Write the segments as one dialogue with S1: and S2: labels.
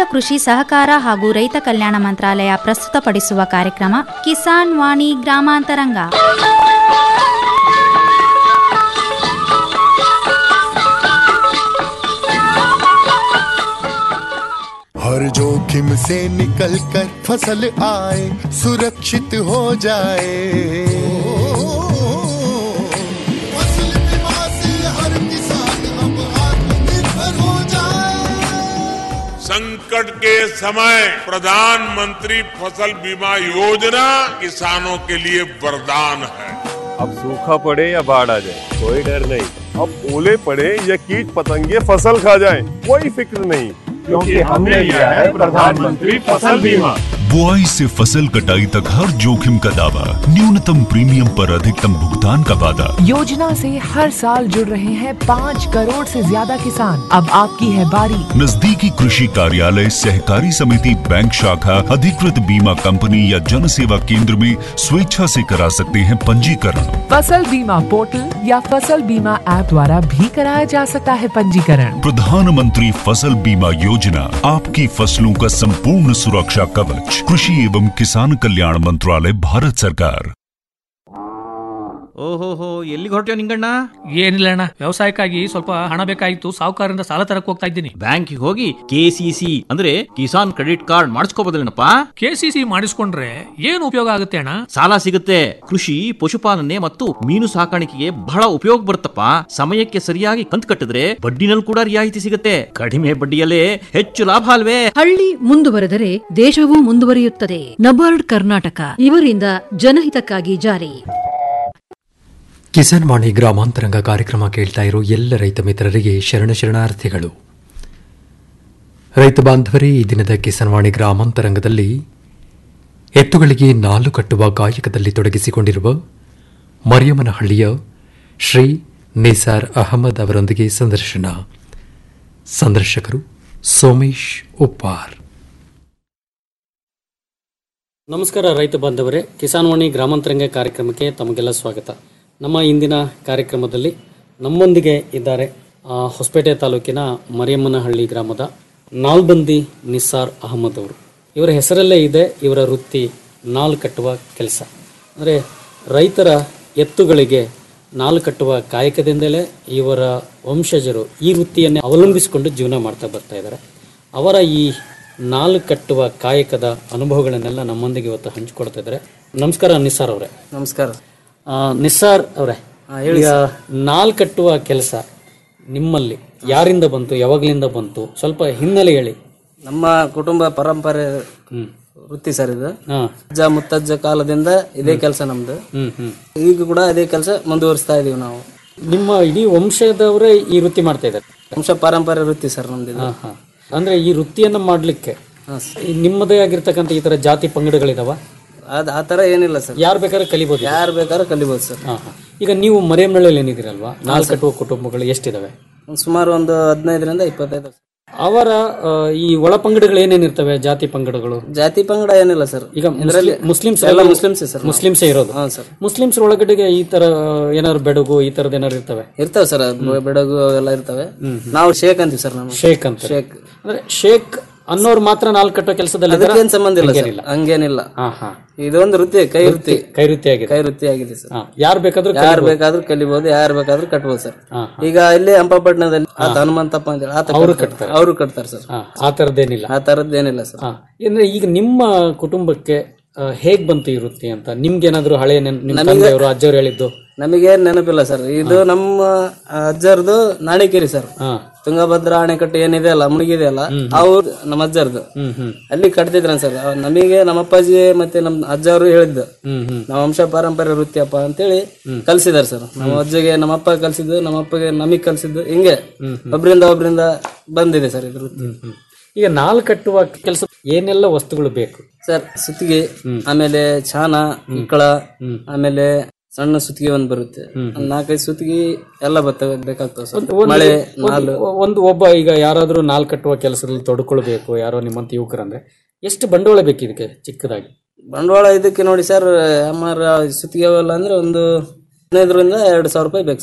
S1: ಕೃಷಿ ಸಹಕಾರ ಹಾಗೂ ರೈತ ಕಲ್ಯಾಣ ಮಂತ್ರಾಲಯ ಪ್ರಸ್ತುತಪಡಿಸುವ ಕಾರ್ಯಕ್ರಮ ಕಿಸಾನ್ ವಾಣಿ ಗ್ರಾಮಾಂತರಂಗ
S2: हर जोखिम से निकल कर फसल आए सुरक्षित हो जाए फसल बीमा से हर किसान अब आत्मनिर्भर हो जाए
S3: संकट के समय प्रधानमंत्री फसल बीमा योजना किसानों के लिए वरदान है
S4: अब सूखा पड़े या बाढ़ आ जाए कोई डर नहीं अब ओले पड़े या कीट पतंगे फसल खा जाए कोई फिक्र नहीं क्योंकि हमने लिया है प्रधानमंत्री फसल बीमा
S5: बुआई से फसल कटाई तक हर जोखिम का दावा न्यूनतम प्रीमियम पर अधिकतम भुगतान का वादा
S6: योजना से हर साल जुड़ रहे हैं पाँच करोड़ से ज्यादा किसान अब आपकी है बारी
S5: नजदीकी कृषि कार्यालय सहकारी समिति बैंक शाखा अधिकृत बीमा कंपनी या जन सेवा केंद्र में स्वेच्छा से करा सकते हैं पंजीकरण
S6: फसल बीमा पोर्टल या फसल बीमा ऐप द्वारा भी कराया जा सकता है पंजीकरण
S5: प्रधानमंत्री फसल बीमा योजना आपकी फसलों का संपूर्ण सुरक्षा कवच कृषि एवं किसान कल्याण मंत्रालय भारत सरकार
S7: ಓಹೋಹೋ ಎಲ್ಲಿಗೆ ಹೊರಟ್ಯೋ ನಿಂಗಣ್ಣ
S8: ಏನಿಲ್ಲ ಅಣ್ಣ ವ್ಯವಸಾಯಕ್ಕಾಗಿ ಸ್ವಲ್ಪ ಹಣ ಬೇಕಾಗಿತ್ತು ಸಾಹುಕಾರರಿಂದ ಸಾಲ ತರಕ್ ಹೋಗ್ತಾ ಇದ್ದೀನಿ
S7: ಬ್ಯಾಂಕಿಗೆ ಹೋಗಿ ಕೆಸಿಸಿ ಅಂದ್ರೆ ಕಿಸಾನ್ ಕ್ರೆಡಿಟ್ ಕಾರ್ಡ್ ಮಾಡಿಸ್ಕೋಬೋದಲ್ಲೇನಪ್ಪ
S8: ಕೆಸಿಸಿ ಮಾಡಿಸ್ಕೊಂಡ್ರೆ ಏನು ಉಪಯೋಗ ಆಗುತ್ತೆ ಅಣ್ಣ
S7: ಸಾಲ ಸಿಗುತ್ತೆ ಕೃಷಿ ಪಶುಪಾಲನೆ ಮತ್ತು ಮೀನು ಸಾಕಾಣಿಕೆಗೆ ಬಹಳ ಉಪಯೋಗ ಬರುತ್ತಪ್ಪ ಸಮಯಕ್ಕೆ ಸರಿಯಾಗಿ ಕಂತು ಕಟ್ಟಿದ್ರೆ ಬಡ್ಡಿನಲ್ಲಿ ಕೂಡ ರಿಯಾಯಿತಿ ಸಿಗುತ್ತೆ ಕಡಿಮೆ ಬಡ್ಡಿಯಲ್ಲೇ ಹೆಚ್ಚು ಲಾಭ ಅಲ್ವೇ
S9: ಹಳ್ಳಿ ಮುಂದುವರೆದರೆ ದೇಶವೂ ಮುಂದುವರಿಯುತ್ತದೆ ನಬಾರ್ಡ್ ಕರ್ನಾಟಕ ಇವರಿಂದ ಜನಹಿತಕ್ಕಾಗಿ ಜಾರಿ
S10: ಕಿಸಾನ್ ವಾಣಿ ಗ್ರಾಮಾಂತರಂಗ ಕಾರ್ಯಕ್ರಮ ಕೇಳ್ತಾ ಇರೋ ಎಲ್ಲ ರೈತ ಮಿತ್ರರಿಗೆ ಶರಣ ಶರಣಾರ್ಥಿಗಳು ರೈತ ಬಾಂಧವರೇ ಈ ದಿನದ ಕಿಸಾನ್ ವಾಣಿ ಗ್ರಾಮಾಂತರಂಗದಲ್ಲಿ ಎತ್ತುಗಳಿಗೆ ನಾಲು ಕಟ್ಟುವ ಗಾಯಕದಲ್ಲಿ ತೊಡಗಿಸಿಕೊಂಡಿರುವ ಮರಿಯಮ್ಮನಹಳ್ಳಿಯ ಶ್ರೀ ನಿಸಾರ್ ಅಹಮದ್ ಅವರೊಂದಿಗೆ ಸಂದರ್ಶನ ಸಂದರ್ಶಕರು ಸೋಮೇಶ್ ಉಪ್ಪಾರ್
S11: ನಮಸ್ಕಾರ ರೈತ ಬಾಂಧವರೇ ಕಿಸಾನ್ ವಾಣಿ ಗ್ರಾಮಾಂತರಂಗ ಕಾರ್ಯಕ್ರಮಕ್ಕೆ ತಮಗೆಲ್ಲ ಸ್ವಾಗತ ನಮ್ಮ ಇಂದಿನ ಕಾರ್ಯಕ್ರಮದಲ್ಲಿ ನಮ್ಮೊಂದಿಗೆ ಇದ್ದಾರೆ ಆ, ಹೊಸಪೇಟೆ ತಾಲೂಕಿನ ಮರಿಯಮ್ಮನಹಳ್ಳಿ ಗ್ರಾಮದ ನಾಲ್ಬಂದಿ ನಿಸ್ಸಾರ್ ಅಹಮದ್ ಅವರು ಇವರ ಹೆಸರಲ್ಲೇ ಇದೆ ಇವರ ವೃತ್ತಿ ನಾಲ್ ಕಟ್ಟುವ ಕೆಲಸ ಅಂದರೆ ರೈತರ ಎತ್ತುಗಳಿಗೆ ನಾಲ್ ಕಟ್ಟುವ ಕಾಯಕದಿಂದಲೇ ಇವರ ವಂಶಜರು ಈ ವೃತ್ತಿಯನ್ನೇ ಅವಲಂಬಿಸಿಕೊಂಡು ಜೀವನ ಮಾಡ್ತಾ ಬರ್ತಾ ಇದ್ದಾರೆ ಅವರ ಈ ನಾಲ್ ಕಟ್ಟುವ ಕಾಯಕದ ಅನುಭವಗಳನ್ನೆಲ್ಲ ನಮ್ಮೊಂದಿಗೆ ಇವತ್ತು ಹಂಚಿಕೊಡ್ತಾ ಇದ್ದಾರೆ ನಮಸ್ಕಾರ ನಿಸ್ಸಾರ್ ಅವರೇ
S12: ನಮಸ್ಕಾರ
S11: ಆ, ನಿಸ್ಸಾರ್ ಅವರೇ ಈಗ ನಾಲ್ ಕಟ್ಟುವ ಕೆಲಸ ನಿಮ್ಮಲ್ಲಿ ಯಾರಿಂದ ಬಂತು ಯಾವಾಗ್ಲಿಂದ ಬಂತು ಸ್ವಲ್ಪ ಹಿನ್ನೆಲೆ ಹೇಳಿ
S12: ನಮ್ಮ ಕುಟುಂಬ ಪರಂಪರೆ ವೃತ್ತಿ ಸರ್ ಇದು
S11: ಹಾ.
S12: ಅಜ್ಜ ಮುತ್ತಜ್ಜ ಕಾಲದಿಂದ ಇದೇ ಕೆಲಸ ನಮ್ದು
S11: ಹ್ಮ್ ಹ್ಮ್
S12: ಈಗ ಕೂಡ ಅದೇ ಕೆಲಸ ಮುಂದುವರಿಸ್ತಾ ಇದೀವಿ ನಾವು
S11: ನಿಮ್ಮ ಇಡೀ ವಂಶದವರೇ ಈ ವೃತ್ತಿ ಮಾಡ್ತಾ ಇದ್ದಾರೆ
S12: ವಂಶ ಪಾರಂಪರ್ಯ ವೃತ್ತಿ ಸರ್ ನಮ್ದು ಇದು.
S11: ಹಾ, ಹಾ. ಅಂದ್ರೆ ಈ ವೃತ್ತಿಯನ್ನ ಮಾಡ್ಲಿಕ್ಕೆ ಈ ನಿಮ್ಮದೇ ಆಗಿರ್ತಕ್ಕಂಥ ಈ ತರ ಜಾತಿ ಪಂಗಡಗಳಿದಾವ
S12: ಅದ್ ಆ ತರ ಏನಿಲ್ಲ ಸರ್
S11: ಯಾರು ಬೇಕಾದ್ರೆ ಕಲಿಬಹುದು
S12: ಯಾರು ಬೇಕಾದ್ರೂ ಕಲಿಬೋದು ಸರ್
S11: ಹಾ, ಹಾ. ಈಗ ನೀವು ಮರೆಯಮ್ಮನಳ್ಳಿಯಲ್ಲಿ ಏನಿದ್ದೀರಲ್ವಾ ನಾಲ್ಕು ಕಟ್ಟುವ ಕುಟುಂಬಗಳು ಎಷ್ಟಿದಾವೆ
S12: ಒಂದ್ ಸುಮಾರು ಒಂದು ಹದಿನೈದರಿಂದ ಇಪ್ಪತ್ತೈದು
S11: ಅವರ ಆ, ಈ ಒಳ ಪಂಗಡಗಳು ಏನೇನಿರ್ತವೆ ಜಾತಿ ಪಂಗಡಗಳು
S12: ಜಾತಿ ಪಂಗಡ ಏನಿಲ್ಲ ಸರ್
S11: ಈಗ
S12: ಇದರಲ್ಲಿ
S11: ಮುಸ್ಲಿಮ್ಸ್
S12: ಎಲ್ಲ ಮುಸ್ಲಿಮ್ಸೇ ಸರ್ ನಾವು.
S11: ಮುಸ್ಲಿಮ್ಸೇ ಇರೋದು
S12: ಹಾ ಸರ್
S11: ಮುಸ್ಲಿಮ್ಸ್ ಒಳಗಡೆಗೆ ಈ ತರ ಏನಾದ್ರು ಬೆಡಗು ಈ ತರದ್ ಏನಾದ್ರು ಇರ್ತವೆ
S12: ಇರ್ತಾವೆ ಸರ್ ಬೆಡಗು ಎಲ್ಲ ಇರ್ತವೆ ನಾವು ಶೇಕ್ ಅಂತೀವಿ ಸರ್ ನಾವು
S11: ಶೇಕ್ ಅಂತ
S12: ಶೇಕ್
S11: ಅಂದ್ರೆ ಶೇಕ್ ಅನ್ನೋರು ಮಾತ್ರ ನಾಲ್ಕು ಕಟ್ಟೋ ಕೆಲಸದಲ್ಲಿ
S12: ಅದಕ್ಕೇನ್ ಸಂಬಂಧ ಇಲ್ಲ ಸರ್ ಹಂಗೇನಿಲ್ಲ
S11: ಹಾ ಹಾ
S12: ಇದೊಂದು ವೃತ್ತಿ ಕೈ ವೃತ್ತಿ
S11: ಕೈ ವೃತ್ತಿ ಆಗಿದೆ
S12: ಕೈ ವೃತ್ತಿ ಆಗಿದೆ ಸರ್
S11: ಹಾ, ಯಾರು ಬೇಕಾದ್ರೂ
S12: ಯಾರು ಬೇಕಾದ್ರೂ ಕಲಿಬಹುದು ಯಾರು ಬೇಕಾದ್ರೂ ಕಟ್ಬೋದು ಸರ್
S11: ಹಾ,
S12: ಈಗ ಇಲ್ಲಿ ಹಂಪಪಟ್ಟಣದಲ್ಲಿ ಆತ ಹನುಮಂತಪ್ಪ ಅಂತ ಹೇಳಿ ಆತ
S11: ಅವ್ರು
S12: ಕಟ್ತಾರೆ.
S11: ಕಟ್ತಾರೆ.
S12: ಅವ್ರು ಕಟ್ತಾರೆ ಸರ್
S11: ಹಾ, ಆ ತರದ್ದೇನಿಲ್ಲ
S12: ಆ ತರದ್ದೇನಿಲ್ಲ ಸರ್
S11: ಹಾ ಅಂದ್ರೆ ಈಗ ನಿಮ್ಮ ಕುಟುಂಬಕ್ಕೆ ಆ, ಹೇಗ್ ಬಂತು ಈ ವೃತ್ತಿ ಅಂತ ನಿಮ್ಗೆ ಏನಾದ್ರು ಹಳೆಯ ನೆನ್- ನಿಮ್ ತಂದೆಯವರು ಅಜ್ಜವ್ರು ಹೇಳಿದ್ದು
S12: ನಮಗೆ ನೆನಪಿಲ್ಲ ಸರ್ ಇದು ನಮ್ಮ ಅಜ್ಜರ್ದು ನಾಣಿಕೇರಿ ಸರ್
S11: ಹಾ
S12: ತುಂಗಭದ್ರಾ ಅಣೆಕಟ್ಟು ಏನಿದೆ ಅಲ್ಲ ಮುಳುಗಿದೆ ಅಲ್ಲ ಅವ್ರು ನಮ್ಮ ಅಜ್ಜರ್ದು
S11: ಹ್ಮ್ ಹ್ಮ್
S12: ಅಲ್ಲಿ ಕಟ್ತಿದ್ರ ಸರ್ ಅವ್ ನಮಗೆ ನಮ್ಮ ಅಪ್ಪಾಜಿ ಮತ್ತೆ ನಮ್ಮ ಅಜ್ಜವರು ಹೇಳಿದ್ದು
S11: ಹ್ಮ್ ಹ್ಮ್
S12: ನಮ್ಮ ವಂಶ ಪಾರಂಪರ್ಯ ವೃತ್ತಿಯಪ್ಪ ಅಂತೇಳಿ ಕಲ್ಸಿದಾರೆ ಸರ್ ನಮ್ಮ ಅಜ್ಜಗೆ ನಮ್ಮ ಅಪ್ಪ ಕಲ್ಸಿದ್ದು ನಮ್ಮ ಅಪ್ಪಗೆ ನಮಗ್ ಕಲ್ಸಿದ್ದು ಹಿಂಗೆ ಒಬ್ರಿಂದ ಒಬ್ರಿಂದ ಬಂದಿದೆ ಸರ್ ಇದು ವೃತ್ತಿ
S11: ಹ್ಮ್. ಈಗ ನಾಲ್ ಕಟ್ಟುವ ಕೆಲಸ ಏನೆಲ್ಲ ವಸ್ತುಗಳು ಬೇಕು
S12: ಸರ್ ಸುತ್ತಿಗೆ ಆಮೇಲೆ ಚಾನ ಇಕ್ಕಳ ಆಮೇಲೆ ಸಣ್ಣ ಸುತ್ತಿಗೆ ಒಂದ್ ಬರುತ್ತೆ ಒಂದ್ ನಾಲ್ಕೈದು ಸುತ್ತಿಗೆ ಎಲ್ಲ ಬರ್ತವೆ ಬೇಕಾಗ್ತವೆ ಸರ್
S11: ಒಂದು-
S12: ಮಳೆ
S11: ಒಂದು-
S12: ನಾಲು
S11: ಒಂದು ಒಬ್ಬ ಈಗ ಯಾರಾದ್ರೂ ನಾಲ್ ಕಟ್ಟುವ ಕೆಲಸದಲ್ಲಿ ತೊಡ್ಕೊಳ್ಬೇಕು ಯಾರೋ ನಿಮ್ಮಂತ ಯುವಕರಂದ್ರೆ ಎಷ್ಟು ಬಂಡವಾಳ ಬೇಕು ಇದಕ್ಕೆ ಚಿಕ್ಕದಾಗಿ
S12: ಬಂಡವಾಳ ಇದಕ್ಕೆ ನೋಡಿ ಸರ್ ಅಮ್ಮಾರ ಸುತ್ತಿಗೆ ಅವೆಲ್ಲ ಅಂದ್ರೆ ಒಂದು ಹದಿನೈದರಿಂದ ಎರಡು ಸಾವಿರ ರೂಪಾಯಿ ಬೇಕು ಸರ್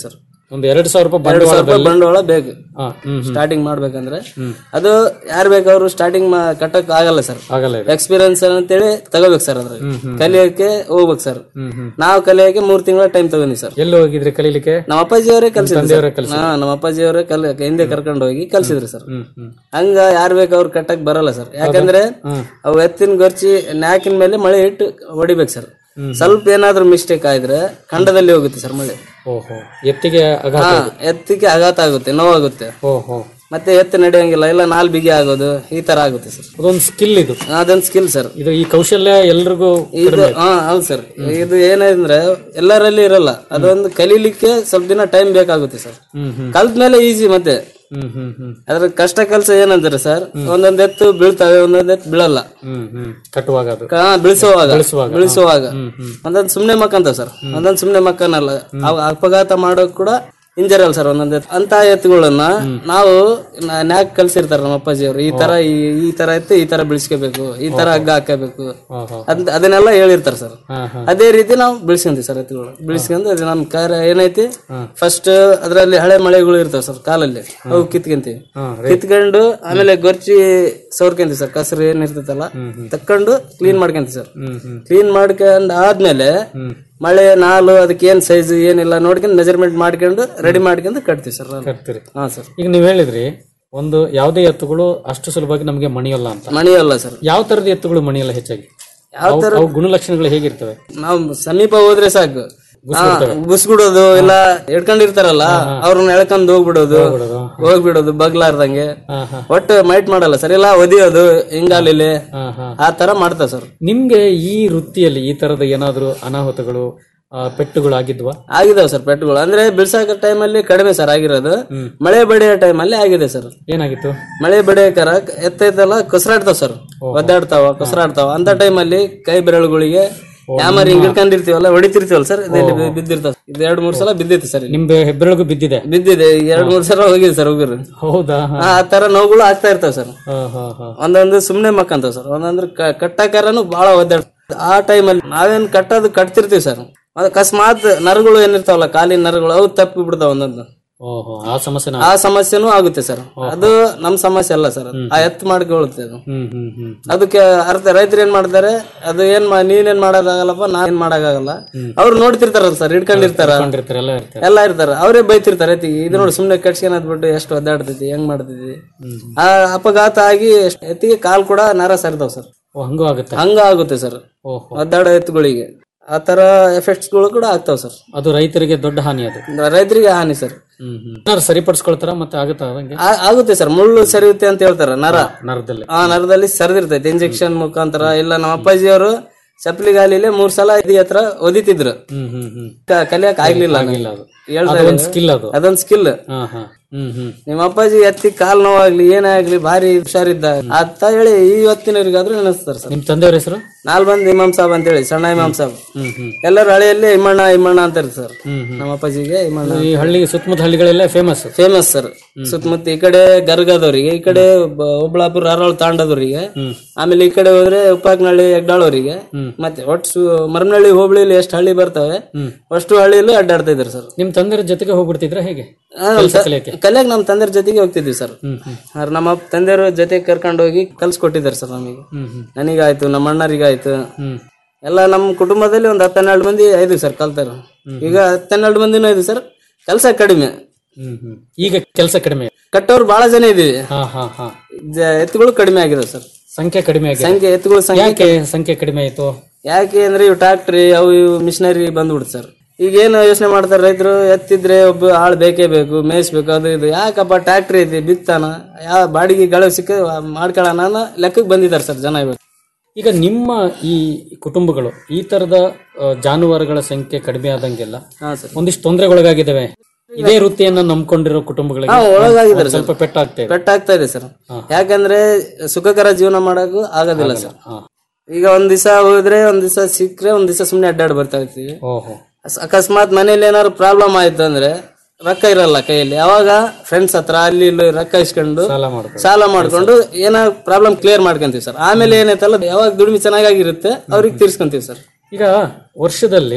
S11: ಒಂದು ಎರಡು ಸಾವಿರ ರೂಪಾಯಿ
S12: ಎರಡು ಸಾವಿರ ರೂಪಾಯಿ
S11: ಬಂಡವಾಳದಲ್ಲಿ-
S12: ಬಂಡವಾಳ ಬೇಕು
S11: ಹಾ, ಹ್ಮ್, ಹ್ಮ್.
S12: ಸ್ಟಾರ್ಟಿಂಗ್ ಮಾಡ್ಬೇಕಂದ್ರೆ ಅದು ಯಾರು ಬೇಕಾದ್ರು ಸ್ಟಾರ್ಟಿಂಗ್ ಕಟ್ಟಕ್ ಆಗಲ್ಲ ಸರ್
S11: ಆಗಲ್ಲ ಇದು.
S12: ಎಕ್ಸ್ಪೀರಿಯನ್ಸ್ ಅಂತೇಳಿ ತಗೋಬೇಕು ಸರ್ ಅದ್ರಲ್ಲಿ
S11: ಹ್ಮ್, ಹ್ಮ್.
S12: ಕಲಿಯೋಕೆ ಹೋಗ್ಬೇಕು ಸರ್
S11: ಹ್ಮ್, ಹ್ಮ್.
S12: ನಾವು ಕಲಿಯೋಕೆ ಮೂರ್ ತಿಂಗಳ ಟೈಮ್ ತಗೊಂಡಿ ಸರ್
S11: ಎಲ್ಲಿ ಹೋಗಿದ್ರಿ ಕಲೀಲಿಕ್ಕೆ
S12: ನಮ್ಮ ಅಪ್ಪಾಜಿಯವರೇ ಕಲ್ಸಿದ್ರು
S11: ತಂದೆಯವರೇ
S12: ಸರ್.
S11: ಕಲ್ಸಿದ್ರು.
S12: ಹಾ ನಮ್ಮ ಅಪ್ಪಾಜಿಯವರೇ ಕಲ್ ಹಿಂದೆ ಕರ್ಕೊಂಡು ಹೋಗಿ ಕಲ್ಸಿದ್ರು ಸರ್
S11: ಹ್ಮ್, ಹ್ಮ್.
S12: ಹಂಗ ಯಾರ್ ಬೇಕಾದ್ರು ಕಟ್ಟಕ್ ಬರಲ್ಲ ಸರ್ ಯಾಕಂದ್ರೆ
S11: ಹ್ಮ್.
S12: ಅವು ಎತ್ತಿನ ಗೊರ್ಚಿ ನ್ಯಾಕಿನ ಮೇಲೆ ಮಳೆ ಇಟ್ಟು ಹೊಡಿಬೇಕು ಸರ್
S11: ಹ್ಮ್.
S12: ಸ್ವಲ್ಪ ಏನಾದ್ರೂ ಮಿಸ್ಟೇಕ್ ಆದ್ರೆ ಖಂಡದಲ್ಲಿ ಹೋಗುತ್ತೆ ಸರ್ ಮಳೆ
S11: ಓಹೋ ಎತ್ತಿಗೆ ಆಘಾತ
S12: ಹಾ,
S11: ಆಗುತ್ತೆ.
S12: ಎತ್ತಿಗೆ ಆಘಾತ ಆಗುತ್ತೆ ನೋವಾಗುತ್ತೆ
S11: ಓಹೋ
S12: ಮತ್ತೆ ಎತ್ತು ನಡೆಯಂಗಿಲ್ಲ ಇಲ್ಲ ನಾಲ್ ಬಿಗಿ ಆಗೋದು ಈ ತರ ಆಗುತ್ತೆ ಸರ್
S11: ಅದೊಂದು ಸ್ಕಿಲ್ ಇದು
S12: ಅದೊಂದು ಸ್ಕಿಲ್ ಸರ್
S11: ಇದು ಈ ಕೌಶಲ್ಯ ಎಲ್ರಿಗೂ
S12: ಇದು
S11: ಕಡಿಮೆ.
S12: ಹಾ ಹೌದು ಸರ್ ಇದು ಏನಂದ್ರೆ ಎಲ್ಲರಲ್ಲಿ ಇರಲ್ಲ ಅದೊಂದು ಕಲೀಲಿಕ್ಕೆ ಸ್ವಲ್ಪ ದಿನ ಟೈಮ್ ಬೇಕಾಗುತ್ತೆ ಸರ್
S11: ಹ್ಮ್ ಹ್ಮ್
S12: ಕಲ್ತ್ಮೇಲೆ ಈಸಿ ಮತ್ತೆ
S11: ಹ್ಮ್ ಹ್ಮ್ ಹ್ಮ್
S12: ಅದ್ರ ಕಷ್ಟ ಕೆಲಸ ಏನಂದ್ರೆ ಸರ್ ಒಂದೊಂದ್ ಎತ್ತು ಬೀಳ್ತವೆ ಒಂದೊಂದ್ ಎತ್ತು ಬೀಳಲ್ಲ
S11: ಹ್ಮ್ ಹ್ಮ್ ಕಟ್ಟುವಾಗ ಅದು
S12: ಕಾ- ಬೀಳ್ಸುವಾಗ
S11: ಬೀಳ್ಸುವಾಗ,
S12: ಬೀಳ್ಸುವಾಗ
S11: ಹ್ಮ್, ಹ್ಮ್.
S12: ಒಂದೊಂದ್ ಸುಮ್ನೆ ಮಕ್ಕಂತ ಸರ್ ಒಂದೊಂದ್ ಸುಮ್ನೆ ಮಕ್ಕನಲ್ಲ ಅವ್ ಅಪಘಾತ ಮಾಡೋಕ್ ಕೂಡ ಇಂಜರಿ ಅಲ್ಲ ಸರ್ ಒಂದೊಂದ್ ಎತ್ತು ಅಂತ ಎತ್ತುಗಳನ್ನ ನಾವು ನ- ನ್ಯಾಕ್ ಕಲ್ಸಿರ್ತಾರ ನಮ್ಮ ಅಪ್ಪಾಜಿಯವರು ಈ ತರ ಈ ಈ ತರ ಎತ್ತು ಈ ತರ ಬಿಳಿಸ್ಕೋಬೇಕು ಈ ತರ ಹಗ್ಗ ಹಾಕಬೇಕು
S11: ಓಹೋ.
S12: ಅಂತ ಅದನ್ನೆಲ್ಲ ಹೇಳಿರ್ತಾರೆ ಸರ್
S11: ಹಾ, ಹಾ.
S12: ಅದೇ ರೀತಿ ನಾವು ಬಿಳಿಸ್ಕೊಂತೀವಿ ಸರ್ ಎತ್ತುಗಳು ಬಿಳಿಸ್ಕೊಂಡು ಅದು ನಮ್ಮ ಕಾರ್ಯ ಏನೈತಿ
S11: ಹಾ.
S12: ಫಸ್ಟ್ ಅದ್ರಲ್ಲಿ ಹಳೆ ಮಳೆಗಳು ಇರ್ತಾವ ಸರ್ ಕಾಲಲ್ಲಿ ಅವು ಕಿತ್ಕೊಂತೀವಿ
S11: ಹಾ,
S12: ಕಿತ್ಕೊಂಡು ಆಮೇಲೆ ಗೊರ್ಚಿ ಸೌರ್ಕೊಂತೀವಿ ಸರ್ ಕಸರು ಏನಿರ್ತೈತಲ್ಲ ತಕ್ಕೊಂಡು ಕ್ಲೀನ್ ಮಾಡ್ಕೊಂತೀವಿ ಸರ್
S11: ಹ್ಮ್ ಹ್ಮ್
S12: ಕ್ಲೀನ್ ಮಾಡ್ಕೊಂಡ್ ಆದ್ಮೇಲೆ ಮಳೆ ನಾಲು ಅದಕ್ಕೆ ಏನ್ ಸೈಜ್ ಏನಿಲ್ಲ ನೋಡ್ಕೊಂಡು ಮೆಜರ್ಮೆಂಟ್ ಮಾಡ್ಕೊಂಡು ರೆಡಿ ಮಾಡ್ಕೊಂಡು ಕಟ್ತೀವಿ ಸರ್ ನಾನು.
S11: ಕಟ್ತೀರಿ
S12: ಹಾ ಸರ್
S11: ಈಗ ನೀವ್ ಹೇಳಿದ್ರಿ ಒಂದು ಯಾವುದೇ ಎತ್ತುಗಳು ಅಷ್ಟು ಸುಲಭವಾಗಿ ನಮಗೆ ಮಣಿಯಲ್ಲ ಅಂತ
S12: ಮಣಿಯಲ್ಲ ಸರ್
S11: ಯಾವ ತರದ ಎತ್ತುಗಳು ಮಣಿಯಲ್ಲ ಹೆಚ್ಚಾಗಿ
S12: ಯಾವ
S11: ಅವು-
S12: ತರ
S11: ಅವು ಗುಣಲಕ್ಷಣಗಳು ಹೇಗಿರ್ತವೆ
S12: ನಾವು ಸಮೀಪ ಹೋದ್ರೆ ಸಾಕು
S11: ಬುಸ್ಬಿಡ್ತವೆ.
S12: ಬುಸ್ಬಿಡೋದು ಇಲ್ಲ ಹಿಡ್ಕೊಂಡಿರ್ತಾರಲ್ಲ ಅವ್ರನ್ನ ಎಳ್ಕೊಂಡ್ ಹೋಗ್ಬಿಡೋದು
S11: ಹೋಗ್ಬಿಡೋದು.
S12: ಹೋಗ್ಬಿಡೋದು ಬಗ್ಲಾರ್ದಂಗೆ
S11: ಹಾ, ಹಾ.
S12: ಒಟ್ಟು ಮೈಟ್ ಮಾಡಲ್ಲ ಸರ್ ಇಲ್ಲ ಒದಿಯೋದು ಹಿಂಗಾಲಿಲಿ
S11: ಹಾ, ಹಾ.
S12: ಆ ತರ ಮಾಡ್ತಾವ ಸರ್
S11: ನಿಮ್ಗೆ ಈ ವೃತ್ತಿಯಲ್ಲಿ ಈ ತರದ ಏನಾದ್ರು ಅನಾಹುತಗಳು ಆ, ಪೆಟ್ಟುಗಳು ಆಗಿದ್ವಾ
S12: ಆಗಿದಾವ ಸರ್ ಪೆಟ್ಗಳು ಅಂದ್ರೆ ಬಿಳ್ಸಾಕ ಟೈಮಲ್ಲಿ ಕಡಿಮೆ ಸರ್ ಆಗಿರೋದು ಮಳೆ ಬಡಿಯೋ ಟೈಮಲ್ಲಿ ಆಗಿದೆ ಸರ್
S11: ಏನಾಗಿತ್ತು
S12: ಮಳೆ ಬಡಿಯಕರ ಎತ್ತೈತಲ್ಲ ಕೊಸರಾಡ್ತಾವ ಸರ್ ಒದ್ದಾಡ್ತಾವ ಕೊಸರಾಡ್ತಾವ ಅಂತ ಟೈಮಲ್ಲಿ ಕೈ ಬೆರಳುಗಳಿಗೆ ಯಾಮರಿ ಹಿಂಗ್ ಹಿಡ್ಕೊಂಡಿರ್ತೀವಲ್ಲ ಹೊಡಿತಿರ್ತೀವಲ್ಲ ಸರ್ ಇದೆಲ್ಲಿ ಬಿದ್ದಿರ್ತಾವ ಇದು ಎರಡ್ ಮೂರ್ ಸಲ ಬಿದ್ದೈತಿ ಸರ್ ಇಲ್ಲಿ.
S11: ನಿಮ್ಗೆ ಹೆಬ್ಬೆರಳಿಗೂ ಬಿದ್ದಿದೆ
S12: ಬಿದ್ದಿದೆ ಎರಡ್ ಮೂರ್ ಸಲ ಹೋಗಿದೆ ಸರ್ ಹೋಗಿರು
S11: ಹೌದಾ
S12: ಆ ತರ ನೋವುಗಳು ಆಗ್ತಾ ಇರ್ತಾವ ಸರ್
S11: ಹಾ, ಹಾ, ಹಾ.
S12: ಒಂದೊಂದು ಸುಮ್ನೆ ಮಕ್ಕಂತಾವ ಸರ್ ಒಂದೊಂದ್ರೆ ಕ- ಕಟ್ಟಕರನು ಬಹಳ ಒದ್ದಾಡ ಆ ಟೈಮಲ್ಲಿ ನಾವೇನ್ ಕಟ್ಟೋದು ಕಟ್ತಿರ್ತೀವಿ ಸರ್ ಅದು ಅಕಸ್ಮಾತ್ ನರಗಳು ಏನಿರ್ತಾವಲ್ಲ ಕಾಲಿನ ನರಗಳು ಅವು ತಪ್ಪಿ ಬಿಡ್ತಾವ ಒಂದೊಂದು
S11: ಓಹೋ ಆ ಸಮಸ್ಯೆ
S12: ಆ ಸಮಸ್ಯೆನೂ ಆಗುತ್ತೆ ಸರ್ ಅದು ನಮ್ ಸಮಸ್ಯೆ ಅಲ್ಲ ಸರ್ ಆ ಎತ್ತು ಮಾಡ್ಕೊಳ್ಳುತ್ತೆ ಅದು
S11: ಹ್ಮ್ ಹ್ಮ್ ಹ್ಮ್
S12: ಅದಕ್ಕೆ ಅರ್ಥ ರೈತರು ಏನ್ ಮಾಡ್ತಾರೆ ಅದು ಏನ್ ಮಾ- ನೀನೇನ್ ಮಾಡಕ್ಕಾಗಲ್ಲಪ್ಪ ನಾನ್ ಏನ್ ಮಾಡಕ್ಕಾಗಲ್ಲ ಅವ್ರು ನೋಡ್ತಿರ್ತಾರಲ್ಲ ಸರ್ ಹಿಡ್ಕೊಂಡಿರ್ತಾರ
S11: ಕೊಂಡಿರ್ತಾರೆ ಎಲ್ಲ ಇರ್ತಾರೆ
S12: ಎಲ್ಲ ಇರ್ತಾರ ಅವರೇ ಬೈತಿರ್ತಾರೆ ಎತ್ತಿಗೆ ಇದು ನೋಡಿ ಸುಮ್ನೆ ಕಟ್ಸ್ಕೊಂಡ್ ಬಿಟ್ಟು ಎಷ್ಟು ಒದ್ದಾಡ್ತೈತಿ ಹೆಂಗ್ ಮಾಡ್ತೈತಿ ಆ ಅಪಘಾತ ಆಗಿ ಎಷ್ಟ್- ಎತ್ತಿಗೆ ಕಾಲ್ ಕೂಡ ನರ ಸರಿತಾವ್ ಸರ್
S11: ಓ, ಹಂಗೂ ಆಗುತ್ತೆ
S12: ಹಂಗ ಆಗುತ್ತೆ ಸರ್
S11: ಓಹೋ
S12: ಒದ್ದಾಡೋ ಎತ್ತುಗಳಿಗೆ ಆ ತರ ಎಫೆಕ್ಟ್ಸ್ ಗಳು ಕೂಡ ಆಗ್ತಾವ ಸರ್
S11: ಅದು ರೈತರಿಗೆ ದೊಡ್ಡ ಹಾನಿ ಅದು
S12: ರೈತರಿಗೆ ಹಾನಿ ಸರ್
S11: ಹ್ಮ್ ಹ್ಮ್ ಏನಾದ್ರು ಸರಿಪಡಿಸ್ಕೊಳ್ತಾರ ಮತ್ತೆ ಆಗುತ್ತಾ ಅದಂಗೆ
S12: ಆ- ಆಗುತ್ತೆ ಸರ್ ಮುಳ್ಳು ಸರಿಯುತ್ತೆ ಅಂತ ಹೇಳ್ತಾರ ನರ
S11: ನರದಲ್ಲಿ
S12: ಆ ನರದಲ್ಲಿ ಸರಿದಿರ್ತೈತೆ ಇಂಜೆಕ್ಷನ್ ಮುಖಾಂತರ ಇಲ್ಲ ನಮ್ಮ ಅಪ್ಪಾಜಿಯವರು ಚಪ್ಪಲಿ ಗಾಲಿಲೆ ಮೂರ್ ಸಲ ಇದಿ ಹತ್ರ ಒದಿತಿದ್ರು
S11: ಹ್ಮ್ ಹ್ಮ್ ಹ್ಮ್
S12: ಕ- ಕಲಿಯಕ್ ಆಗ್ಲಿಲ್ಲ
S11: ಆಗಿಲ್ಲ ಅದು
S12: ಹೇಳ್ತಾ
S11: ಅದೊಂದು
S12: ಇದ್ದಾರೆ.
S11: ಸ್ಕಿಲ್ ಅದು
S12: ಅದೊಂದ್ ಸ್ಕಿಲ್
S11: ಹಾ ಹಾ ಹ್ಮ್ ಹ್ಮ್
S12: ನಿಮ್ಮ ಅಪ್ಪಾಜಿ ಎತ್ತಿ ಕಾಲ್ ನೋವಾಗ್ಲಿ ಏನೇ ಆಗ್ಲಿ ಭಾರಿ ಹುಷಾರಿದ್ದ ಅಂತ ಹೇಳಿ ಇವತ್ತಿನವ್ರಿಗಾದ್ರೂ ನೆನೆಸ್ತಾರೆ ಸರ್
S11: ನಿಮ್ ತಂದೆಯವ್ರ ಹೆಸರು
S12: ನಾಲ್ ಬಂದ್ ಇಮಾಮ್ ಸಾಬ್ ಅಂತ ಹೇಳಿ ಸಣ್ಣ ಇಮಾಮ್ ಸಾಬ್
S11: ಹ್ಮ್ ಹ್ಮ್
S12: ಎಲ್ಲರೂ ಹಳೆಯಲ್ಲಿ ಇಮ್ಮಣ್ಣ ಇಮ್ಮಣ್ಣ ಅಂತಾರೆ ಸರ್
S11: ಹ್ಮ್ ಹ್ಮ್
S12: ನಮ್ಮ ಅಪ್ಪಾಜಿಗೆ ಇಮ್ಮಣ್ಣ
S11: ಈ ಹಳ್ಳಿ ಸುತ್ತಮುತ್ತ ಹಳ್ಳಿಗಳೆಲ್ಲ ಫೇಮಸ್
S12: ಫೇಮಸ್ ಸರ್ ಸುತ್ತಮುತ್ತ ಈ ಕಡೆ ಗರ್ಗದವರಿಗೆ ಈ ಕಡೆ ಬ- ಒಬ್ಳಾಪುರ ಹಾರೋಳ್ ತಾಂಡದವರಿಗೆ ಆಮೇಲೆ ಈ ಕಡೆ ಹೋದ್ರೆ ಉಪ್ಪಾಕ್ನಹಳ್ಳಿ ಹೆಗ್ಡಾಳವರಿಗೆ ಮತ್ತೆ ಒಟ್ಟು ಸು- ಮರಮನಹಳ್ಳಿ ಹೋಬಳಿಲಿ ಎಷ್ಟು ಹಳ್ಳಿ ಬರ್ತವೆ ಅಷ್ಟು ಹಳ್ಳಿಯಲ್ಲೂ ಅಡ್ಡಾಡ್ತಾ ಇದ್ದಾರೆ ಸರ್
S11: ನಿಮ್ ತಂದೆಯವ್ರ ಜೊತೆಗೆ ಹೋಗ್ಬಿಡ್ತಿದ್ರ ಹೇಗೆ
S12: ಆ,
S11: ಕೆಲ್ಸ
S12: ತ-
S11: ಕಲಿಯಕ್ಕೆ
S12: ಕಲಿಯಕ್ ನಮ್ಮ ತಂದೆಯವ್ರ ಜೊತೆಗೆ ಹೋಗ್ತಿದ್ವಿ ಸರ್
S11: ಹ್ಮ್ ಹ್ಮ್
S12: ಆದ್ರೆ ನಮ್ಮ ಅಪ್ಪ ತಂದೆಯವ್ರ ಜೊತೆ ಕರ್ಕೊಂಡು ಹೋಗಿ ಕಲ್ಸ್ಕೊಟ್ಟಿದ್ದಾರೆ ಸರ್ ನಮಗೆ
S11: ಹ್ಮ್ ಹ್ಮ್
S12: ನನಗಾಯ್ತು ನಮ್ಮ ಅಣ್ಣರಿಗಾಯ್ತು
S11: ಹ್ಮ್
S12: ಎಲ್ಲ ನಮ್ಮ ಕುಟುಂಬದಲ್ಲಿ ಒಂದು ಹತ್ತೆರಡು ಮಂದಿ ಐದು ಸರ್ ಕಲ್ತಾರ ಈಗ ಹತ್ತೆರಡು ಮಂದಿನೂ ಇದೆ ಸರ್ ಕೆಲಸ ಕಡಿಮೆ
S11: ಹ್ಮ್ ಹ್ಮ್ ಈಗ ಕೆಲಸ ಕಡಿಮೆ
S12: ಕಟ್ಟೋರು ಬಹಳ ಜನ ಇದೀವಿ
S11: ಹಾ ಹಾ ಹಾ
S12: ಜ- ಎತ್ತುಗಳು ಕಡಿಮೆ ಆಗಿದೆ ಸರ್
S11: ಸಂಖ್ಯೆ ಕಡಿಮೆ ಆಗಿದೆ
S12: ಸಂಖ್ಯೆ ಎತ್ತುಗಳ ಸಂಖ್ಯೆ
S11: ಯಾಕೆ ಸಂಖ್ಯೆ ಕಡಿಮೆ ಆಯ್ತು
S12: ಯಾಕೆ ಅಂದ್ರೆ ಇವು ಟ್ರಾಕ್ಟ್ರಿ ಅವು ಇವು ಮಿಷನರಿ ಬಂದ್ಬಿಡ್ತು ಸರ್ ಈಗ ಏನು ಯೋಚನೆ ಮಾಡ್ತಾರೆ ರೈತರು ಎತ್ತಿದ್ರೆ ಒಬ್ಬ ಆಳ್ ಬೇಕೇ ಬೇಕು ಮೇಯಿಸ್ಬೇಕು ಅದು ಇದು ಯಾಕಪ್ಪ ಟ್ರಾಕ್ಟ್ರಿ ಐತಿ ಬಿತ್ತಾನ ಯಾವ ಬಾಡಿಗೆ ಗಳ ಸಿಕ್ಕ ಮಾಡ್ಕೊಳ್ಳೋಣ ಅನ್ನೋ ಲೆಕ್ಕಕ್ಕೆ ಬಂದಿದ್ದಾರೆ ಸರ್ ಜನ ಇವತ್ತು
S11: ಈಗ ನಿಮ್ಮ ಈ ಕುಟುಂಬಗಳು ಈ ತರದ ಆ, ಜಾನುವಾರುಗಳ ಸಂಖ್ಯೆ ಕಡಿಮೆ ಆದಂಗೆಲ್ಲ
S12: ಹಾ ಸರ್
S11: ಒಂದಿಷ್ಟು ತೊಂದರೆಗೊಳಗಾಗಿದ್ದಾವೆ ಇದೇ ವೃತ್ತಿಯನ್ನ ನಂಬ್ಕೊಂಡಿರೋ ಕುಟುಂಬಗಳಿಗೆ
S12: ಹಾ, ಒಳಗಾಗಿದ್ದಾರೆ
S11: ಒಂದ್ ಸ್ವಲ್ಪ
S12: ಸರ್.
S11: ಪೆಟ್ಟಾಗ್ತೇವೆ
S12: ಪೆಟ್ಟಾಗ್ತಾ ಇದೆ ಸರ್ ಯಾಕಂದ್ರೆ ಸುಖಕರ ಜೀವನ ಮಾಡಕ್ಕೂ ಆಗೋದಿಲ್ಲ ಸರ್ ಈಗ ಒಂದ್ ದಿವಸ ಹೋದ್ರೆ ಒಂದ್ ದಿವಸ ಸಿಕ್ಕ್ರೆ ಒಂದ್ ದಿವಸ ಸುಮ್ನೆ ಅಡ್ಡಾಡ್ ಬರ್ತಾ ಇರ್ತೀವಿ
S11: ಓಹೋ
S12: ಅಸ್- ಅಕಸ್ಮಾತ್ ಮನೇಲಿ ಏನಾದ್ರು ಪ್ರಾಬ್ಲಮ್ ಆಯ್ತು ಅಂದ್ರೆ ರೊಕ್ಕ ಇರಲ್ಲ ಕೈಯಲ್ಲಿ ಅವಾಗ ಫ್ರೆಂಡ್ಸ್ ಹತ್ರ ಅಲ್ಲಿ ಇಲ್ಲಿ ರೊಕ್ಕ ಇಸ್ಕೊಂಡು
S11: ಸಾಲ ಮಾಡ್ಕೊಂಡು
S12: ಸಾಲ ಮಾಡ್ಕೊಂಡು ಏನಾದ್ರು ಪ್ರಾಬ್ಲಮ್ ಕ್ಲಿಯರ್ ಮಾಡ್ಕೊಂತೀವಿ ಸರ್ ಆಮೇಲೆ ಏನೈತಲ್ಲ ಯಾವಾಗ ದುಡಿಮೆ ಚೆನ್ನಾಗಿರುತ್ತೆ ಅವ್ರಿಗೆ ತೀರ್ಸ್ಕೊಂತೀವಿ ಸರ್
S11: ಈಗ ವರ್ಷದಲ್ಲಿ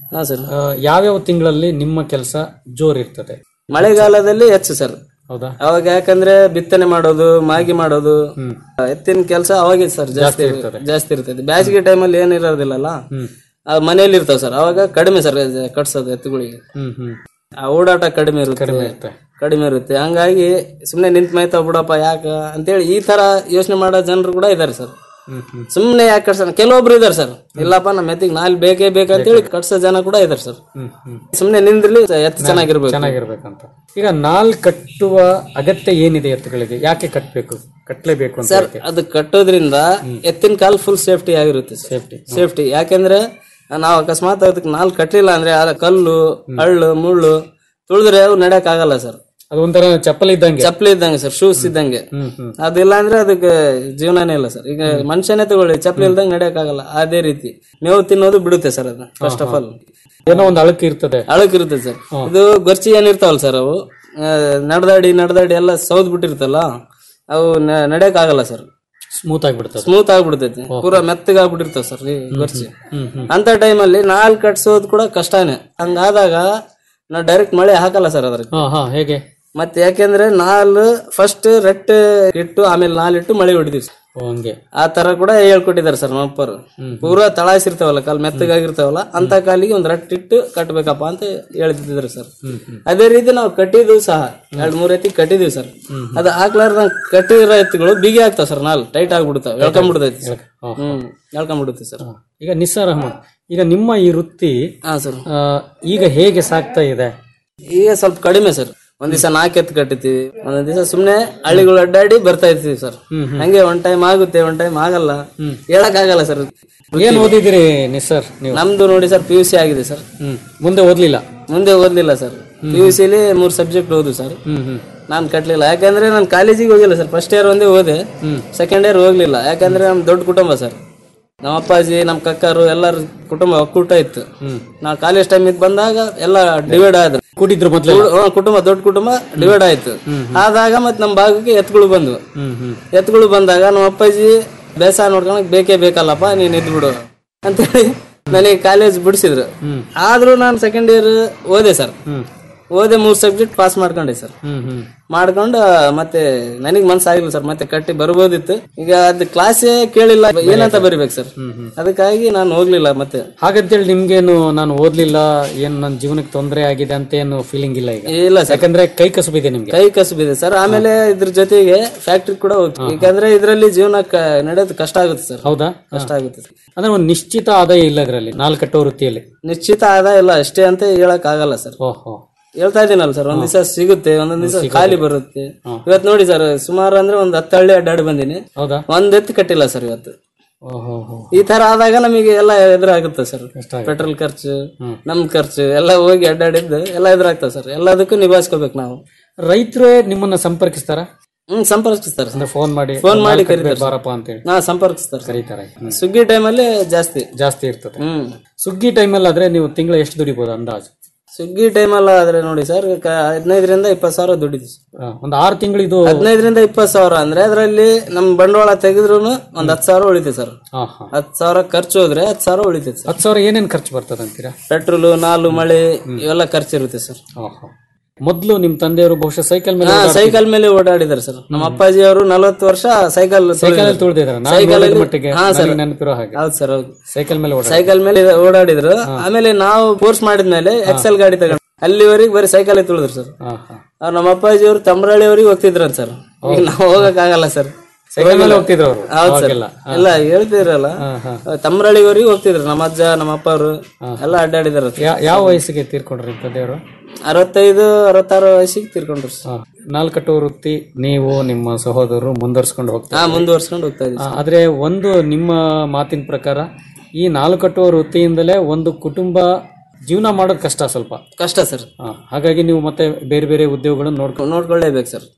S12: ಹಾ ಸರ್
S11: ಆ, ಯಾವ್ಯಾವ ತಿಂಗಳಲ್ಲಿ ನಿಮ್ಮ ಕೆಲಸ ಜೋರ್ ಇರ್ತದೆ
S12: ಮಳೆಗಾಲದಲ್ಲಿ ಹೆಚ್ಚು ಸರ್
S11: ಹೌದಾ
S12: ಅವಾಗ ಯಾಕಂದ್ರೆ ಬಿತ್ತನೆ ಮಾಡೋದು ಮಾಗಿ ಮಾಡೋದು ಎತ್ತಿನ ಕೆಲಸ ಅವಾಗೆ ಸರ್ ಜಾಸ್ತಿ
S11: ಇರ್ತದೆ.
S12: ಜಾಸ್ತಿ ಇರ್ತದೆ ಬೇಸಿಗೆ ಟೈಮಲ್ಲಿ ಏನಿರೋದಿಲ್ಲಲ್ಲ ಆ, ಮನೆಯಲ್ಲಿ ಇರ್ತಾವ ಸರ್ ಅವಾಗ ಕಡಿಮೆ ಸರ್ ಕಟ್ಸೋದು ಎತ್ತುಗಳಿಗೆ
S11: ಹ್ಮ್ ಹ್ಮ್
S12: ಆ ಓಡಾಟ ಕಡಿಮೆ ಇರುತ್ತೆ
S11: ಕಡಿಮೆ ಇರುತ್ತೆ.
S12: ಕಡಿಮೆ ಇರುತ್ತೆ ಹಂಗಾಗಿ ಸುಮ್ನೆ ನಿಂತ್ ಮೈತಾವ್ ಬಿಡಪ್ಪ ಯಾಕ ಅಂತೇಳಿ ಈ ತರ ಯೋಚನೆ ಮಾಡೋ ಜನರು ಕೂಡ ಇದಾರೆ ಸರ್
S11: ಹ್ಮ್ ಹ್ಮ್
S12: ಸುಮ್ನೆ ಯಾಕೆ ಕಟ್ಸೋಣ ಕೆಲವೊಬ್ರು ಇದಾರೆ ಸರ್ ಇಲ್ಲಪ್ಪ ನಮ್ಮ ಎತ್ತಿಗೆ ನಾಲ್ ಬೇಕೇ ಬೇಕಂತೇಳಿ ಕಟ್ಸೋ ಜನ ಕೂಡ ಇದಾರೆ ಸರ್
S11: ಹ್ಮ್ ಹ್ಮ್
S12: ಸುಮ್ನೆ ನಿಂದ್ರಲಿ ಎತ್ತು ಚೆನ್ನಾಗಿರ್ಬೇಕು
S11: ಚೆನ್ನಾಗಿರ್ಬೇಕಂತ ಈಗ ನಾಲ್ ಕಟ್ಟುವ ಅಗತ್ಯ ಏನಿದೆ ಎತ್ತುಗಳಿಗೆ ಯಾಕೆ ಕಟ್ಟಬೇಕು ಕಟ್ಟಲೇಬೇಕು ಅಂತ
S12: ಸರ್
S11: ಹೇಳ್ತೀರಾ?
S12: ಅದು ಕಟ್ಟೋದ್ರಿಂದ ಎತ್ತಿನ ಕಾಲ್ ಫುಲ್ ಸೇಫ್ಟಿ ಆಗಿರುತ್ತೆ ಸೇಫ್ಟಿ ಸೇಫ್ಟಿ ಯಾಕೆಂದ್ರೆ ನಾವು ಅಕಸ್ಮಾತ್ ಅದಕ್ಕೆ ನಾಲ್ ಕಟ್ಟಲಿಲ್ಲ ಅಂದ್ರೆ ಆ ಕಲ್ಲು ಹಳ್ಳು ಮುಳ್ಳು ತುಳಿದ್ರೆ ಅವು ನಡ್ಯಕ್ ಆಗಲ್ಲ ಸರ್
S11: ಅದು ಒಂಥರ ಚಪ್ಪಲಿ ಇದ್ದಂಗೆ
S12: ಚಪ್ಪಲಿ ಇದ್ದಂಗೆ ಸರ್ ಶೂಸ್ ಇದ್ದಂಗೆ
S11: ಹ್ಮ್ ಹ್ಮ್
S12: ಅದಿಲ್ಲ ಅಂದ್ರೆ ಅದಕ್ಕೆ ಜೀವನನೇ ಇಲ್ಲ ಸರ್ ಈಗ ಮನುಷ್ಯನೇ ತಗೊಳ್ಳಿ ಚಪ್ಪಲಿ ಇಲ್ದಂಗೆ ನಡ್ಯಕ್ ಆಗಲ್ಲ ಅದೇ ರೀತಿ ಮೇವು ತಿನ್ನೋದು ಬಿಡುತ್ತೆ ಸರ್ ಅದು ಫಸ್ಟ್ ಆಫ್ ಆಲ್
S11: ಏನೋ ಒಂದು ಅಳಕ್ ಇರ್ತದೆ
S12: ಅಳಕ್ ಇರುತ್ತೆ ಸರ್ ಇದು ಗೊರ್ಚಿ ಏನಿರ್ತಾವಲ್ಲ ಸರ್ ಅವು ಆ, ನಡ್ದಾಡಿ ನಡ್ದಾಡಿ ಎಲ್ಲ ಸೌದ್ ಬಿಟ್ಟಿರ್ತಲ್ಲ ಅವು ನ- ನಡ್ಯಕ್ ಆಗಲ್ಲ ಸರ್
S11: ಸ್ಮೂತ್ ಆಗಿಬಿಡ್ತದೆ
S12: ಸ್ಮೂತ್ ಆಗ್ಬಿಡ್ತೈತಿ ಪೂರಾ ಮೆತ್ತಗೆ ಆಗ್ಬಿಟ್ಟಿರ್ತಾವ ಸರ್ ಈ ಗೊರ್ಚಿ
S11: ಹ್ಮ್ ಹ್ಮ್
S12: ಅಂತ ಟೈಮಲ್ಲಿ ನಾಲ್ ಕಟ್ಸೋದು ಕೂಡ ಕಷ್ಟನೇ ಹಂಗಾದಾಗ ನಾವು ಡೈರೆಕ್ಟ್ ಮಳೆ ಹಾಕಲ್ಲ ಸರ್ ಅದ್ರಿಗೆ
S11: ಹಾ ಹಾ ಹೇಗೆ
S12: ಮತ್ತೆ ಯಾಕೆಂದ್ರೆ ನಾಲ್ ಫಸ್ಟ್ ರೆಟ್ ಇಟ್ಟು ಆಮೇಲೆ ನಾಲಿಟ್ಟು ಮಳೆ ಹೊಡಿತೀವಿ ಸರ್
S11: ಓ, ಹಂಗೆ
S12: ಆ ತರ ಕೂಡ ಹೇಳ್ಕೊಟ್ಟಿದ್ದಾರೆ ಸರ್ ನಮ್ಮಪ್ಪರು ಪೂರಾ ತಳಾಸಿರ್ತಾವಲ್ಲ ಕಾಲ್ ಮೆತ್ತಗಾಗಿರ್ತಾವಲ್ಲ ಅಂತ ಕಾಲಿಗೆ ಒಂದ್ ರಟ್ ಇಟ್ಟು ಕಟ್ಬೇಕಪ್ಪ ಅಂತ ಹೇಳ್ತಿದ್ರು ಸರ್ ಅದೇ ರೀತಿ ನಾವು ಕಟ್ಟಿದ್ವು ಸಹ ಎರಡ್ ಮೂರ್ ಎತ್ತಿ ಕಟ್ಟಿದೀವಿ ಸರ್ ಅದು ಹಾಕ್ಲಾರ್ದ ಕಟ್ಟಿರೋ ಎತ್ತುಗಳು ಬಿಗಿ ಆಗ್ತಾವ ಸರ್ ನಾಲ್ ಟೈಟ್ ಆಗ್ಬಿಡ್ತಾವ ಎಳ್ಕೊಂಡ್ಬಿಡ್ತೈತಿ ಸರ್ ಹ್ಮ್ ಎಳ್ಕೊಂಡ್ಬಿಡುತ್ತೆ ಸರ್
S11: ಈಗ ನಿಸ್ಸಾರ್ ಅಹಮದ್ ಈಗ ನಿಮ್ಮ ಈ ವೃತ್ತಿ
S12: ಹಾ ಸರ್
S11: ಆ, ಈಗ ಹೇಗೆ ಸಾಗ್ತಾ ಇದೆ
S12: ಈಗ ಸ್ವಲ್ಪ ಕಡಿಮೆ ಸರ್ ಒಂದ್ ದಿವಸ ನಾಲ್ಕು ಎತ್ತು ಕಟ್ಟಿತೀವಿ ಒಂದೊಂದ್ ದಿವಸ ಸುಮ್ನೆ ಹಳ್ಳಿಗಳು ಅಡ್ಡಾಡಿ ಬರ್ತಾ ಇರ್ತೀವಿ ಸರ್ ಹಂಗೆ ಒಂದ್ ಟೈಮ್ ಆಗುತ್ತೆ ಒಂದ್ ಟೈಮ್ ಆಗಲ್ಲ ಹೇಳಕ್ ಆಗಲ್ಲ ಸರ್
S11: ಏನ್ ಓದಿದಿರಿ ನಿಸ್ಸರ್ ನೀವು
S12: ನಮ್ದು ನೋಡಿ ಸರ್ ಪಿ ಯು ಸಿ ಆಗಿದೆ ಸರ್
S11: ಹ್ಮ್ ಮುಂದೆ ಓದ್ಲಿಲ್ಲ
S12: ಮುಂದೆ ಓದ್ಲಿಲ್ಲ ಸರ್ ಪಿ ಯು ಸಿಲಿ ಮೂರ್ ಸಬ್ಜೆಕ್ಟ್ ಓದು ಸರ್
S11: ಹ್ಮ್ ಹ್ಮ್
S12: ನಾನ್ ಕಟ್ಲಿಲ್ಲ ಯಾಕಂದ್ರೆ ನಾನು ಕಾಲೇಜಿಗೆ ಹೋಗಿಲ್ಲ ಸರ್ ಫಸ್ಟ್ ಇಯರ್ ಒಂದೇ ಓದೆ ಸೆಕೆಂಡ್ ಇಯರ್ ಹೋಗ್ಲಿಲ್ಲ ಯಾಕಂದ್ರೆ ನಮ್ ದೊಡ್ಡ ಕುಟುಂಬ ಸರ್ ನಮ್ಮ ಅಪ್ಪಾಜಿ ನಮ್ಮ ಕಕ್ಕರು ಎಲ್ಲರ ಕುಟುಂಬ ಒಕ್ಕೂಟ ಇತ್ತು ನಾವು ಕಾಲೇಜ್ ಟೈಮ್ ಬಂದಾಗ ಎಲ್ಲ ಡಿವೈಡ್ ಆದ್ರು
S11: ಕೂಡಿದ್ರು ಮೊದ್ಲು
S12: ಕುಡ್- ಹ್ಮ್, ಕುಟುಂಬ ದೊಡ್ಡ ಕುಟುಂಬ ಡಿವೈಡ್ ಆಯ್ತು ಆದಾಗ ಮತ್ ನಮ್ ಭಾಗಕ್ಕೆ ಎತ್ತುಗಳು ಬಂದ್ವು
S11: ಹ್ಮ್ ಹ್ಮ್
S12: ಎತ್ತುಗಳು ಬಂದಾಗ ನಮ್ಮ ಅಪ್ಪಾಜಿ ಬೇಸಾಯ ನೋಡ್ಕೊಳಕ್ ಬೇಕೇ ಬೇಕಲ್ಲಪ್ಪ ನೀನ್ ಇದ್ ಬಿಡು ಅಂತೇಳಿ ನನಗೆ ಕಾಲೇಜ್ ಬಿಡಿಸಿದ್ರು ಆದ್ರೂ ನಾನು ಸೆಕೆಂಡ್ ಇಯರ್ ಓದೆ ಸರ್ ಓದೆ ಮೂರ್ ಸಬ್ಜೆಕ್ಟ್ ಪಾಸ್ ಮಾಡ್ಕೊಂಡೆ ಸರ್
S11: ಹ್ಮ್ ಹ್ಮ್
S12: ಮಾಡ್ಕೊಂಡು ಮತ್ತೆ ನನಗ್ ಮನ್ಸಾಗಿಲ್ಲ ಸರ್ ಮತ್ತೆ ಕಟ್ಟಿ ಬರ್ಬೋದಿತ್ತು ಈಗ ಅದ್ ಕ್ಲಾಸೇ ಕೇಳಿಲ್ಲ ಏನಂತ ಬರಿಬೇಕು ಸರ್ ಅದಕ್ಕಾಗಿ ನಾನು ಹೋಗ್ಲಿಲ್ಲ ಮತ್ತೆ
S11: ಹಾಗಂತೇಳಿ ನಿಮ್ಗೇನು ನಾನು ಓದ್ಲಿಲ್ಲ ಏನ್ ನನ್ನ ಜೀವನಕ್ಕೆ ತೊಂದರೆ ಆಗಿದೆ ಅಂತ ಏನು ಫೀಲಿಂಗ್ ಇಲ್ಲ ಈಗ
S12: ಇಲ್ಲ ಸರ್
S11: ಯಾಕಂದ್ರೆ ಕೈ ಕಸುಬಿದೆ ನಿಮ್ಗೆ
S12: ಕೈ ಕಸುಬಿದೆ ಸರ್ ಆಮೇಲೆ ಇದ್ರ ಜೊತೆಗೆ ಫ್ಯಾಕ್ಟ್ರಿ ಕೂಡ ಹೋಗ್ತೀವಿ ಯಾಕಂದ್ರೆ ಇದ್ರಲ್ಲಿ ಜೀವನ ಕ- ನಡೆಯೋದು ಕಷ್ಟ ಆಗುತ್ತೆ ಸರ್
S11: ಹೌದಾ
S12: ಕಷ್ಟ ಆಗುತ್ತೆ ಸರ್
S11: ಅಂದ್ರೆ ಒಂದು ನಿಶ್ಚಿತ ಆದಾಯ ಇಲ್ಲ ಇದರಲ್ಲಿ ನಾಲ್ಕು ಕಟ್ಟೋ ವೃತ್ತಿಯಲ್ಲಿ
S12: ನಿಶ್ಚಿತ ಆದಾಯ ಇಲ್ಲ ಅಷ್ಟೇ ಅಂತ ಹೇಳಕ್ ಆಗಲ್ಲ ಸರ್
S11: ಓಹೋ
S12: ಹೇಳ್ತಾ ಇದೀನಲ್ಲ ಸರ್ ಒಂದ್ ದಿವಸ ಸಿಗುತ್ತೆ ಒಂದೊಂದ್ ದಿವಸ ಖಾಲಿ ಬರುತ್ತೆ ಇವತ್ ನೋಡಿ ಸರ್ ಸುಮಾರು ಅಂದ್ರೆ ಒಂದ್ ಹತ್ತು ಹಳ್ಳಿ ಅಡ್ಡಾಡಿ ಬಂದಿನಿ
S11: ಹೌದಾ
S12: ಒಂದ್ ಎತ್ತು ಕಟ್ಟಿಲ್ಲ ಸರ್ ಇವತ್ತು
S11: ಓಹೋ
S12: ಈ ತರ ಆದಾಗ ನಮಗೆ ಎಲ್ಲ ಎದುರಾಗುತ್ತೆ ಸರ್ ಪೆಟ್ರೋಲ್ ಖರ್ಚು ನಮ್ ಖರ್ಚು ಎಲ್ಲ ಹೋಗಿ ಅಡ್ಡಾಡಿದ್ದು ಎಲ್ಲ ಎದುರಾಗ್ತದೆ ಸರ್ ಎಲ್ಲದಕ್ಕೂ ನಿಭಾಯಿಸ್ಕೋಬೇಕು ನಾವು
S11: ರೈತರೇ ನಿಮ್ಮನ್ನ ಸಂಪರ್ಕಿಸ್ತಾರ
S12: ಹ್ಮ್ ಸಂಪರ್ಕಿಸ್ತಾರೆ
S11: ಅಂದ್ರೆ ಫೋನ್ ಮಾಡಿ
S12: ಫೋನ್ ಮಾಡಿ
S11: ನಾಲ್ಕು ಕಟ್ಬೇಕು
S12: ಕರೀತಾರೆ
S11: ಬಾರಪ್ಪ ಅಂತ ಹೇಳಿ
S12: ನಾ ಸಂಪರ್ಕಿಸ್ತಾರೆ ಸರ್.
S11: ಕರೀತಾರೆ ಹ್ಮ್.
S12: ಸುಗ್ಗಿ ಟೈಮಲ್ಲಿ ಜಾಸ್ತಿ
S11: ಜಾಸ್ತಿ ಇರ್ತದೆ
S12: ಹ್ಮ್
S11: ಸುಗ್ಗಿ ಟೈಮಲ್ಲಿ ಆದ್ರೆ ನೀವು ತಿಂಗಳ ಎಷ್ಟು ದುಡಿಬಹುದು ಅಂದಾಜು
S12: ಸುಗ್ಗಿ ಟೈಮಲ್ಲ ಆದ್ರೆ ನೋಡಿ ಸರ್ ಹದಿನೈದರಿಂದ ಇಪ್ಪತ್ತು ಸಾವಿರ ದುಡಿದ್ವಿ ಸರ್.
S11: ಆ, ಒಂದು ಆರು ತಿಂಗಳು ಇದು
S12: ಹದಿನೈದರಿಂದ ಇಪ್ಪತ್ತು ಸಾವಿರ ಅಂದ್ರೆ ಅದರಲ್ಲಿ ನಮ್ ಬಂಡವಾಳ ತೆಗೆದ್ರು ಒಂದ್ ಹತ್ತು ಸಾವಿರ ಉಳಿತೈತೆ ಸರ್
S11: ಹಾ ಹಾ
S12: ಹತ್ತು ಸಾವಿರ ಖರ್ಚು ಹೋದ್ರೆ ಹತ್ತು ಸಾವಿರ ಉಳಿತೈತೆ ಸರ್
S11: ಹತ್ತು ಸಾವಿರ ಏನೇನ್ ಖರ್ಚು ಬರ್ತದೆ ಅಂತೀರಾ
S12: ಪೆಟ್ರೋಲ್ ನಾಲು ಮಳೆ ಇವೆಲ್ಲ ಖರ್ಚಿರುತ್ತೆ ಸರ್
S11: ಓಹೋ ಮೊದ್ಲು ನಿಮ್ ತಂದೆಯವರು ಬಹುಶಃ ಸೈಕಲ್ ಮೇಲೆ
S12: ಹಾ
S11: ಓಡಾಡ್ತಿದ್ರು.
S12: ಸೈಕಲ್ ಮೇಲೆ ಓಡಾಡಿದಾರೆ ಸರ್ ನಮ್ಮ ಅಪ್ಪಾಜಿ ಅವರು ನಲವತ್ತು ವರ್ಷ ಸೈಕಲ್
S11: ಸೈಕಲ್ ಅಲ್ಲಿ ತುಳಿದಿದ್ದಾರೆ ನಾನು
S12: ಸೈಕಲ್
S11: ನೋಡಿದ ಮಟ್ಟಿಗೆ
S12: ಹಾ ಸರ್
S11: ನನಗೆ ನೆನಪಿರೋ ಹಾಗೆ
S12: ಹೌದು ಸರ್ ಹೌದು
S11: ಸೈಕಲ್ ಮೇಲೆ ಓಡಾಡ
S12: ಸೈಕಲ್ ಮೇಲೆ ಓಡಾಡಿದ್ರು ಆಮೇಲೆ ನಾವು ಫೋರ್ಸ್ ಮಾಡಿದ್ಮೇಲೆ ಎಕ್ಸೆಲ್ ಗಾಡಿ ತಗೊಂಡು ಅಲ್ಲಿವರೆಗೆ ಬರೀ ಸೈಕಲ್ ತುಳಿದ್ರು ಸರ್
S11: ಹಾ ಹಾ
S12: ಅವ್ರು ನಮ್ಮ ಅಪ್ಪಾಜಿ ಅವರು ತಮ್ರಳ್ಳಿವರೆಗೆ ಹೋಗ್ತಿದ್ರಂತ ಸರ್ ಈಗ ನಾವು ಹೋಗಕ್ ಆಗಲ್ಲ ಸರ್
S11: ಸೈಕಲ್ ಮೇಲೆ ಹೋಗ್ತಿದ್ರು ಅವರು
S12: ಹೌದು ಸರ್
S11: ಅವಾಗೆಲ್ಲ
S12: ಎಲ್ಲ ಹೇಳ್ತಿದ್ರಲ್ಲ ತಮ್ರಳ್ಳಿವರೆಗೆ ಹೋಗ್ತಿದ್ರು ನಮ್ಮ ಅಜ್ಜ ನಮ್ಮ ಅಪ್ಪ ಅವರು ಎಲ್ಲ ಅಡ್ಡಾಡಿದಾರ
S11: ಯಾ- ಯಾವ ವಯಸ್ಸಿಗೆ ತೀರ್ಕೊಂಡ್ರಿ ನಿಮ್ ತಂದೆಯವರು
S12: ಅರವತ್ತೈದು ಅರವತ್ತಾರು ವಯಸ್ಸಿಗೆ ತೀರ್ಕೊಂಡ್ರು ಸರ್
S11: ಹಾ. ನಾಲ್ಕಟ್ಟು ವೃತ್ತಿ ನೀವು ನಿಮ್ಮ ಸಹೋದರರು ಮುಂದುವರ್ಸ್ಕೊಂಡು ಹೋಗ್ತಾರೆ
S12: ಹಾ ಮುಂದುವರ್ಸ್ಕೊಂಡು ಹೋಗ್ತಾ ಇದ್ದೀವಿ
S11: ಆ, ಆದ್ರೆ ಒಂದು ನಿಮ್ಮ ಮಾತಿನ ಪ್ರಕಾರ ಈ ನಾಲ್ಕಟ್ಟು ವೃತ್ತಿಯಿಂದಲೇ ಒಂದು ಕುಟುಂಬ ಜೀವನ ಮಾಡೋದು ಕಷ್ಟ ಸ್ವಲ್ಪ
S12: ಕಷ್ಟ ಸರ್
S11: ಆ, ಹಾಗಾಗಿ ನೀವು ಮತ್ತೆ ಬೇರೆ ಬೇರೆ ಉದ್ಯೋಗಗಳನ್ನು ನೋಡ್ಕೊಂಡು
S12: ನೋಡ್ಕೊಳ್ಳೇಬೇಕು ಸರ್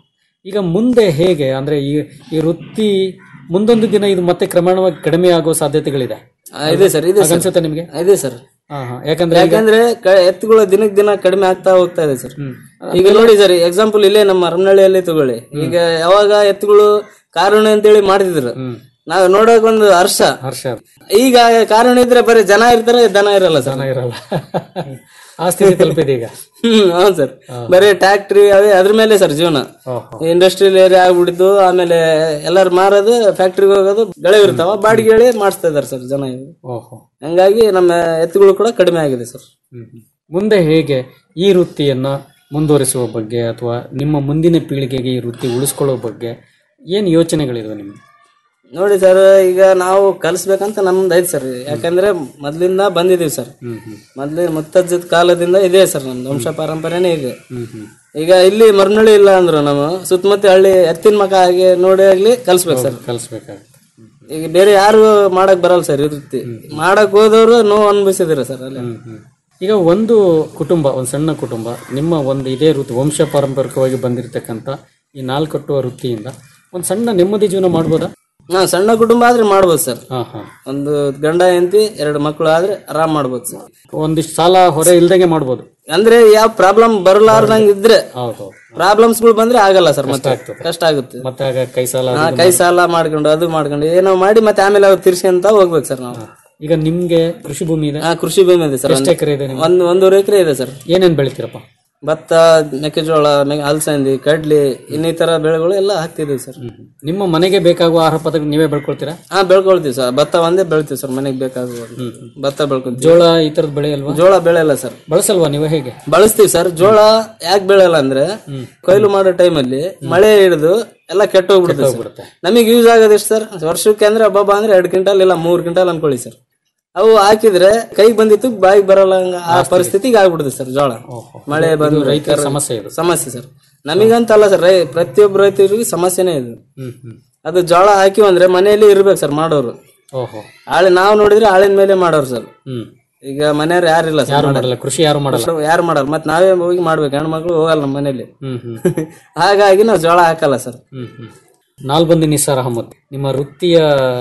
S11: ಈಗ ಮುಂದೆ ಹೇಗೆ ಅಂದ್ರೆ ಈ ಈ ವೃತ್ತಿ ಮುಂದೊಂದು ದಿನ ಇದು ಮತ್ತೆ ಕ್ರಮಣವಾಗಿ ಕಡಿಮೆ ಆಗೋ ಸಾಧ್ಯತೆಗಳಿದೆ
S12: ಆ, ಇದೆ ಸರ್ ಇದೆ ಸರ್
S11: ಅನ್ಸುತ್ತೆ ನಿಮ್ಗೆ
S12: ಇದೆ ಸರ್
S11: ಹಾ ಹಾ ಯಾಕಂದ್ರೆ ಈಗ-
S12: ಯಾಕಂದ್ರೆ ಕ- ಎತ್ತುಗಳು ದಿನಕ್ಕೆ ದಿನ ಕಡಿಮೆ ಆಗ್ತಾ ಹೋಗ್ತಾ ಇದೆ ಸರ್ ಈಗ ನೋಡಿ ಸರ್ ಎಕ್ಸಾಂಪಲ್ ಇಲ್ಲೇ ನಮ್ಮ ಅರಮನಹಳ್ಳಿಯಲ್ಲಿ ತಗೊಳ್ಳಿ ಈಗ ಯಾವಾಗ ಎತ್ತುಗಳು ಕಾರಣ ಅಂತೇಳಿ ಮಾಡ್ತಿದ್ರು ನಾವ್ ನೋಡೋಕ್ ಒಂದು ಹರ್ಷ
S11: ಹರ್ಷ
S12: ಈಗ ಕಾರಣ ಇದ್ರೆ ಬರೀ ಜನ ಇರ್ತಾರೆ ದನ ಇರಲ್ಲ ಸರ್
S11: ಜನ ಇರಲ್ಲ ಆ ಸ್ಥಿತಿ ತಲುಪಿದೆ ಈಗ
S12: ಹ್ಮ್ ಹೌದು ಸರ್ ಬರೀ ಟ್ಯಾಕ್ಟ್ರಿ ಅವೇ ಅದ್ರ ಮೇಲೆ ಸರ್ ಜೀವನ ಇಂಡಸ್ಟ್ರಿಯಲ್ ಏರಿಯಾ ಆಗ್ಬಿಟ್ಟಿದ್ದು ಆಮೇಲೆ ಎಲ್ಲಾರು ಮಾರೋದು ಫ್ಯಾಕ್ಟ್ರಿಗೆ ಹೋಗೋದು ಬೆಳೆ ಇರ್ತಾವ ಬಾಡಿಗೆ ಹೇಳಿ ಮಾಡಿಸ್ತಾ ಇದಾರೆ ಸರ್ ಜನ ಈಗ
S11: ಓಹೋ
S12: ಹಂಗಾಗಿ ನಮ್ಮ ಎತ್ತುಗಳು ಕೂಡ ಕಡಿಮೆ ಆಗಿದೆ ಸರ್
S11: ಮುಂದೆ ಹೇಗೆ ಈ ವೃತ್ತಿಯನ್ನ ಮುಂದುವರಿಸುವ ಬಗ್ಗೆ ಅಥವಾ ನಿಮ್ಮ ಮುಂದಿನ ಪೀಳಿಗೆಗೆ ಈ ವೃತ್ತಿ ಉಳಿಸ್ಕೊಳ್ಳೋ ಬಗ್ಗೆ ಏನು ಯೋಚನೆಗಳಿದಾವೆ ನಿಮ್ಗೆ
S12: ನೋಡಿ ಸರ್ ಈಗ ನಾವು ಕಲಿಸ್ಬೇಕಂತ ನಮ್ದು ಐತೆ ಸರ್ ಯಾಕಂದ್ರೆ ಮೊದ್ಲಿಂದ ಬಂದಿದೀವಿ ಸರ್ ಮೊದ್ಲಿನ ಮುತ್ತಜ್ಜದ ಕಾಲದಿಂದ ಇದೆ ಸರ್ ನಮ್ದು ವಂಶ ಪಾರಂಪರ್ಯನೇ ಇದೆ ಈಗ ಇಲ್ಲಿ ಮರ್ನಳ್ಳಿ ಇಲ್ಲ ಅಂದ್ರು ನಾವು ಸುತ್ತಮುತ್ತ ಹಳ್ಳಿ ಎತ್ತಿನ ಮಕ ಹಾಗೆ ನೋಡಿ ಆಗ್ಲಿ ಕಲಿಸ್ಬೇಕು ಸರ್
S11: ಕಲಿಸ್ಬೇಕಾಗುತ್ತೆ
S12: ಈಗ ಬೇರೆ ಯಾರು ಮಾಡಕ್ ಬರಲ್ಲ ಸರ್ ಈ ವೃತ್ತಿ ಮಾಡಕ್ ಹೋದವರು ನೋವು ಅನುಭವಿಸಿದಿರ ಸರ್ ಅಲ್ಲಿ
S11: ಈಗ ಒಂದು ಕುಟುಂಬ ಒಂದು ಸಣ್ಣ ಕುಟುಂಬ ನಿಮ್ಮ ಒಂದು ಇದೇ ವೃತ್ತಿ ವಂಶ ಪಾರಂಪರಿಕವಾಗಿ ಬಂದಿರತಕ್ಕಂಥ ಈ ನಾಲ್ಕಟ್ಟುವ ವೃತ್ತಿಯಿಂದ ಒಂದು ಸಣ್ಣ ನೆಮ್ಮದಿ ಜೀವನ ಮಾಡ್ಬೋದಾ
S12: ಹಾ ಸಣ್ಣ ಕುಟುಂಬ ಆದ್ರೆ ಮಾಡ್ಬೋದು ಸರ್
S11: ಹಾ ಹಾ
S12: ಒಂದು ಗಂಡ ಹೆಂಡತಿ ಎರಡು ಮಕ್ಕಳು ಆದ್ರೆ ಆರಾಮ್ ಮಾಡ್ಬೋದು ಸರ್
S11: ಒಂದಿಷ್ಟು ಸಾಲ ಹೊರೆ ಇಲ್ದಂಗೆ ಮಾಡ್ಬೋದು
S12: ಅಂದ್ರೆ ಯಾವ ಪ್ರಾಬ್ಲಮ್ ಬರಲಾರ್ದಂಗ್ ಇದ್ರೆ
S11: ಹೌದು
S12: ಪ್ರಾಬ್ಲಮ್ಸ್ ಗಳು ಬಂದ್ರೆ ಆಗಲ್ಲ ಸರ್ ಮತ್ತೆ ಕಷ್ಟ ಆಗುತ್ತೆ
S11: ಮತ್ತೆ ಆಗ ಕೈ ಸಾಲ
S12: ಹಾ, ಕೈ ಸಾಲ ಮಾಡ್ಕೊಂಡು ಅದು ಮಾಡ್ಕೊಂಡು ಏನೋ ಮಾಡಿ ಮತ್ತೆ ಆಮೇಲೆ ಅವ್ರು ತೀರ್ಸ್ಕೊಂತ ಹೋಗ್ಬೇಕು ಸರ್ ನಾವು
S11: ಈಗ ನಿಮ್ಗೆ ಕೃಷಿ ಭೂಮಿ ಇದೆ
S12: ಹಾ ಕೃಷಿ ಭೂಮಿ ಇದೆ ಸರ್
S11: ಎಷ್ಟು ಎಕರೆ ಇದೆ ನಿಮ್ಗೆ?
S12: ಒಂದ್ ಒಂದೂವರೆ ಎಕರೆ ಇದೆ ಸರ್
S11: ಏನೇನ್ ಬೆಳಿತೀರಪ್ಪ
S12: ಭತ್ತ ಮೆಕ್ಕೆಜೋಳ ಮೆ- ಅಲಸಂದಿ ಕಡ್ಲಿ ಇನ್ನಿತರ ಬೆಳೆಗಳು ಎಲ್ಲ ಹಾಕ್ತಿದ್ದೀವಿ ಸರ್
S11: ನಿಮ್ಮ ಮನೆಗೆ ಬೇಕಾಗುವ ಆಹಾರ ಪದಾರ್ಥ ನೀವೇ ಬೆಳ್ಕೊಳ್ತೀರಾ
S12: ಹಾ ಬೆಳ್ಕೊಳ್ತೀವಿ ಸರ್ ಭತ್ತ ಒಂದೇ ಬೆಳಿತೀವಿ ಸರ್ ಮನೆಗೆ ಬೇಕಾಗುವ ಭತ್ತ ಬೆಳ್ಕೊಂತೀವಿ
S11: ಜೋಳ ಈ ತರದ ಬೆಳೆ ಅಲ್ವಾ
S12: ಜೋಳ ಬೆಳೆಯಲ್ಲ ಸರ್
S11: ಬಳಸಲ್ವಾ ನೀವು ಹೇಗೆ
S12: ಬಳಸ್ತೀವಿ ಸರ್ ಜೋಳ ಯಾಕೆ ಬೆಳೆಯಲ್ಲ ಅಂದ್ರೆ ಕೊಯ್ಲು ಮಾಡೋ ಟೈಮಲ್ಲಿ ಮಳೆ ಹಿಡಿದು ಎಲ್ಲ ಕೆಟ್ಟೋಗ್ಬಿಡುತ್ತೆ ಸರ್ ನಮಗೆ ಯೂಸ್ ಆಗೋದು ಎಷ್ಟು ಸರ್ ವರ್ಷಕ್ಕೆ ಅಂದ್ರೆ ಒಬ್ಬೊಬ್ಬ ಅಂದ್ರೆ ಎರಡು ಕ್ವಿಂಟಲ್ ಇಲ್ಲ ಮೂರ್ ಕ್ವಿಂಟಲ್ ಅನ್ಕೊಳ್ಳಿ ಸರ್ ಅವು ಹಾಕಿದ್ರೆ ಕೈಗೆ ಬಂದಿತ್ತು ಬಾಯಿಗೆ ಬರಲ್ಲ ಹಂಗ ಆ ಪರಿಸ್ಥಿತಿಗೆ ಆಗ್ಬಿಡುತ್ತೆ ಸರ್ ಜೋಳ ಮಳೆ ಬಂದು
S11: ರೈತರ ಸಮಸ್ಯೆ ಇದು
S12: ಸಮಸ್ಯೆ ಸರ್ ನಮಗಂತಲ್ಲ ಸರ್ ರೈ ಪ್ರತಿಯೊಬ್ಬ ರೈತರಿಗೂ ಸಮಸ್ಯೆನೇ ಇದು ಅದು ಜೋಳ ಹಾಕಿವಿ ಅಂದ್ರೆ ಮನೆಯಲ್ಲಿ ಇರ್ಬೇಕು ಸರ್ ಮಾಡೋರು
S11: ಓಹೋ
S12: ಆಳೆ ನಾವು ನೋಡಿದ್ರೆ ಆಳಿನ ಮೇಲೆ ಮಾಡೋರು ಸರ್
S11: ಹ್ಮ್
S12: ಈಗ ಮನೆಯವ್ರು ಯಾರಿಲ್ಲ ಸರ್
S11: ಯಾರು
S12: ಮಾಡೋರು.
S11: ಮಾಡಲ್ಲ ಕೃಷಿ ಯಾರು ಮಾಡಲ್ಲ
S12: ಕೃಷಿ ಯಾರು ಮಾಡಲ್ಲ ಮತ್ತೆ ನಾವೇ ಹೋಗಿ ಮಾಡ್ಬೇಕು ಹೆಣ್ಮಕ್ಳು ಹೋಗಲ್ಲ ನಮ್ಮ ಮನೇಲಿ
S11: ಹ್ಮ್ ಹ್ಮ್
S12: ಹಾಗಾಗಿ ನಾವು ಜೋಳ ಹಾಕಲ್ಲ ಸರ್
S11: ಹ್ಮ್ ಹ್ಮ್ ನಾಲ್ಬಂದಿ ನಿಸಾರ್ ಅಹಮದ್ ನಿಮ್ಮ ವೃತ್ತಿಯ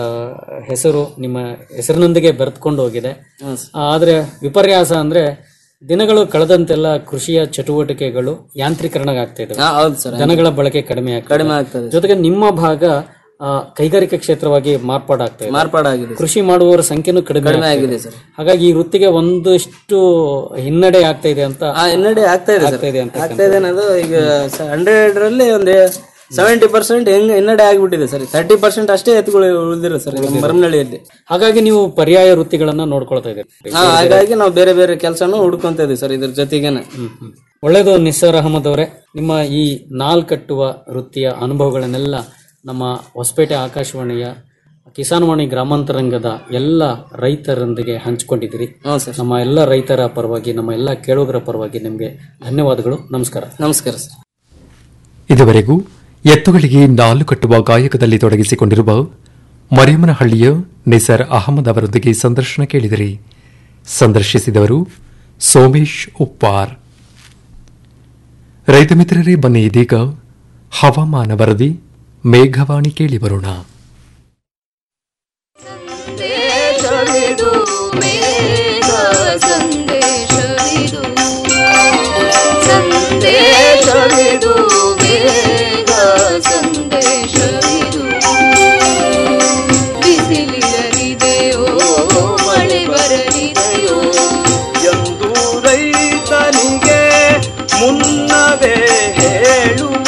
S11: ಹೆಸರು ನಿಮ್ಮ ಹೆಸರಿನೊಂದಿಗೆ ಬೆರೆತ್ಕೊಂಡು ಹೋಗಿದೆ ಆದ್ರೆ ವಿಪರ್ಯಾಸ ಅಂದ್ರೆ ದಿನಗಳು ಕಳೆದಂತೆಲ್ಲ ಕೃಷಿಯ ಚಟುವಟಿಕೆಗಳು ಯಾಂತ್ರೀಕರಣ ಆಗ್ತಾ ಇದೆ
S12: ಹಾ, ಹೌದು ಸರ್
S11: ದನಗಳ ಬಳಕೆ ಕಡಿಮೆ ಆಗ್ತದೆ
S12: ಕಡಿಮೆ ಆಗ್ತದೆ
S11: ಜೊತೆಗೆ ನಿಮ್ಮ ಭಾಗ ಆ, ಕೈಗಾರಿಕಾ ಕ್ಷೇತ್ರವಾಗಿ ಮಾರ್ಪಾಡಾಗ್ತಾ ಇದೆ
S12: ಮಾರ್ಪಾಡಾಗಿದೆ
S11: ಕೃಷಿ ಮಾಡುವವರ ಸಂಖ್ಯೆನೂ ಕಡಿಮೆ
S12: ಕಡಿಮೆ
S11: ಆಗ್ತಾ
S12: ಆಗಿದೆ
S11: ಇದೆ.
S12: ಸರ್
S11: ಹಾಗಾಗಿ ಈ ವೃತ್ತಿಗೆ ಒಂದಷ್ಟು ಹಿನ್ನಡೆ ಆಗ್ತಾ ಇದೆ ಅಂತ
S12: ಆ ಹಿನ್ನಡೆ ಆಗ್ತಾ ಇದೆ ಸರ್
S11: ಆಗ್ತಾ ಇದೆ ಅಂತ
S12: ಆಗ್ತಾ ಇದೆ ಅನ್ನೋದು ಈಗ ಹಂಡ್ರೆಡ್ ರಲ್ಲಿ ಒಂದು ಸೆವೆಂಟಿ ಪರ್ಸೆಂಟ್ ಹೆಂಗ್ ಹಿನ್ನಡೆ ಆಗ್ಬಿಟ್ಟಿದೆ ಸರ್ ತರ್ಟಿ ಪರ್ಸೆಂಟ್ ಅಷ್ಟೇ ಎತ್ತುಗಳು ಉಳಿದಿರೋ ಸರ್ ನಮ್ಮ ಮರಮನಹಳ್ಳಿಯಲ್ಲಿ
S11: ಹಾಗಾಗಿ ನೀವು ಪರ್ಯಾಯ ವೃತ್ತಿಗಳನ್ನ ನೋಡ್ಕೊಳ್ತಾ ಇದ್ದೀರಿ
S12: ಹಾ, ಹಾಗಾಗಿ ನಾವು ಬೇರೆ ಬೇರೆ ಕೆಲಸನೂ ಹುಡ್ಕೊಂತ ಇದೀವಿ ಸರ್ ಇದ್ರ ಜೊತೆಗೇನೆ
S11: ಒಳ್ಳೆಯದು ನಿಸ್ಸರ್ ಅಹಮದ್ ಅವರೇ ನಿಮ್ಮ ಈ ನಾಲ್ಕಟ್ಟುವ ವೃತ್ತಿಯ ಅನುಭವಗಳನ್ನೆಲ್ಲ ನಮ್ಮ ಹೊಸಪೇಟೆ ಆಕಾಶವಾಣಿಯ ಕಿಸಾನ್ವಾಣಿ ಗ್ರಾಮಾಂತರಂಗದ ಎಲ್ಲ ರೈತರೊಂದಿಗೆ ಹಂಚಿಕೊಂಡಿದ್ದೀರಿ ನಮ್ಮ ಎಲ್ಲ ರೈತರ ಪರವಾಗಿ ನಮ್ಮ ಎಲ್ಲ ಕೇಳುಗರ ಪರವಾಗಿ ನಿಮಗೆ ಧನ್ಯವಾದಗಳು ನಮಸ್ಕಾರ
S12: ನಮಸ್ಕಾರ ಸರ್
S10: ಇದುವರೆಗೂ ಎತ್ತುಗಳಿಗೆ ನಾಲು ಕಟ್ಟುವ ಗಾಯಕದಲ್ಲಿ ತೊಡಗಿಸಿಕೊಂಡಿರುವ ಮರಿಯಮ್ಮನಹಳ್ಳಿಯ ನಿಸರ್ ಅಹಮದ್ ಅವರೊಂದಿಗೆ ಸಂದರ್ಶನ ಕೇಳಿದಿರಿ ಸಂದರ್ಶಿಸಿದವರು ಸೋಮೇಶ್ ಉಪ್ಪಾರ್ ರೈತ ಮಿತ್ರರೇ ಬನ್ನಿ ಇದೀಗ ಹವಾಮಾನ ವರದಿ ಮೇಘವಾಣಿ ಕೇಳಿ ಬರೋಣ
S13: ಸಂದೇಶವಿದು ಮೇಘ ಸಂದೇಶವಿದು ಸಂದೇಶವಿದು ಮೇಘ ಸಂದೇಶವಿದು ಬಿಸಿಲಿರಲಿದೆಯೋ ಮಳೆ ಬರಲಿದೆಯೋ
S14: ಎಂದು ರೈತನಿಗೆ ಮುನ್ನವೇ ಹೇಳುವ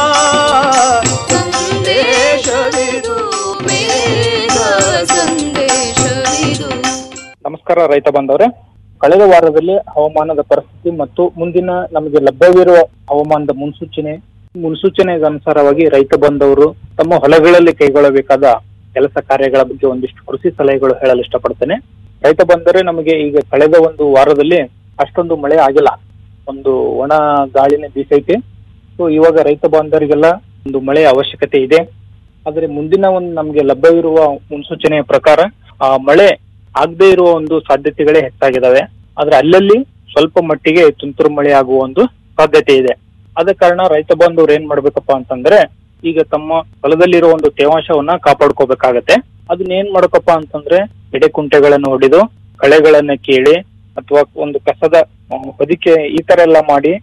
S13: ಸಂದೇಶವಿದು ಮೇಘ ಸಂದೇಶವಿದು
S15: ನಮಸ್ಕಾರ ರೈತ ಬಾಂಧವರೇ ಕಳೆದ ವಾರದಲ್ಲಿ ಹವಾಮಾನದ ಪರಿಸ್ಥಿತಿ ಮತ್ತು ಮುಂದಿನ ನಮಗೆ ಲಭ್ಯವಿರುವ ಹವಾಮಾನದ ಮುನ್ಸೂಚನೆ ಮುನ್ಸೂಚನೆಗೆ ಅನುಸಾರವಾಗಿ ರೈತ ಬಾಂಧವರು ತಮ್ಮ ಹೊಲಗಳಲ್ಲಿ ಕೈಗೊಳ್ಳಬೇಕಾದ ಕೆಲಸ ಕಾರ್ಯಗಳ ಬಗ್ಗೆ ಒಂದಿಷ್ಟು ಕೃಷಿ ಸಲಹೆಗಳು ಹೇಳಲು ಇಷ್ಟಪಡ್ತೇನೆ ರೈತ ಬಂದರೆ ನಮಗೆ ಈಗ ಕಳೆದ ಒಂದು ವಾರದಲ್ಲಿ ಅಷ್ಟೊಂದು ಮಳೆ ಆಗಿಲ್ಲ ಒಂದು ಒಣ ಗಾಳಿನ ಬೀಸೈತೆ ಸೊ ಇವಾಗ ರೈತ ಬಾಂಧವರಿಗೆಲ್ಲ ಒಂದು ಮಳೆಯ ಅವಶ್ಯಕತೆ ಇದೆ ಆದ್ರೆ ಮುಂದಿನ ಒಂದು ನಮಗೆ ಲಭ್ಯವಿರುವ ಮುನ್ಸೂಚನೆಯ ಪ್ರಕಾರ ಆ ಮಳೆ ಆಗದೆ ಇರುವ ಒಂದು ಸಾಧ್ಯತೆಗಳೇ ಹೆಚ್ಚಾಗಿದ್ದಾವೆ ಆದ್ರೆ ಅಲ್ಲಲ್ಲಿ ಸ್ವಲ್ಪ ಮಟ್ಟಿಗೆ ತುಂತುರು ಮಳೆ ಆಗುವ ಒಂದು ಸಾಧ್ಯತೆ ಇದೆ ಆದ ಕಾರಣ ರೈತ ಬಾಂಧವರು ಏನ್ ಮಾಡ್ಬೇಕಪ್ಪ ಅಂತಂದ್ರೆ ಈಗ ತಮ್ಮ ಹೊಲದಲ್ಲಿರೋ ಒಂದು ತೇವಾಂಶವನ್ನ ಕಾಪಾಡ್ಕೋಬೇಕಾಗತ್ತೆ ಅದನ್ನ ಏನ್ ಮಾಡ್ಬೇಕಪ್ಪ ಅಂತಂದ್ರೆ ಎಡೆಕುಂಟೆಗಳನ್ನು ಹೊಡೆದು ಕಳೆಗಳನ್ನ ಕೀಳಿ ಅಥವಾ ಒಂದು ಕಸದ ಆ, ಹೊದಿಕೆ ಈ ತರ ಎಲ್ಲ ಮಾಡಿ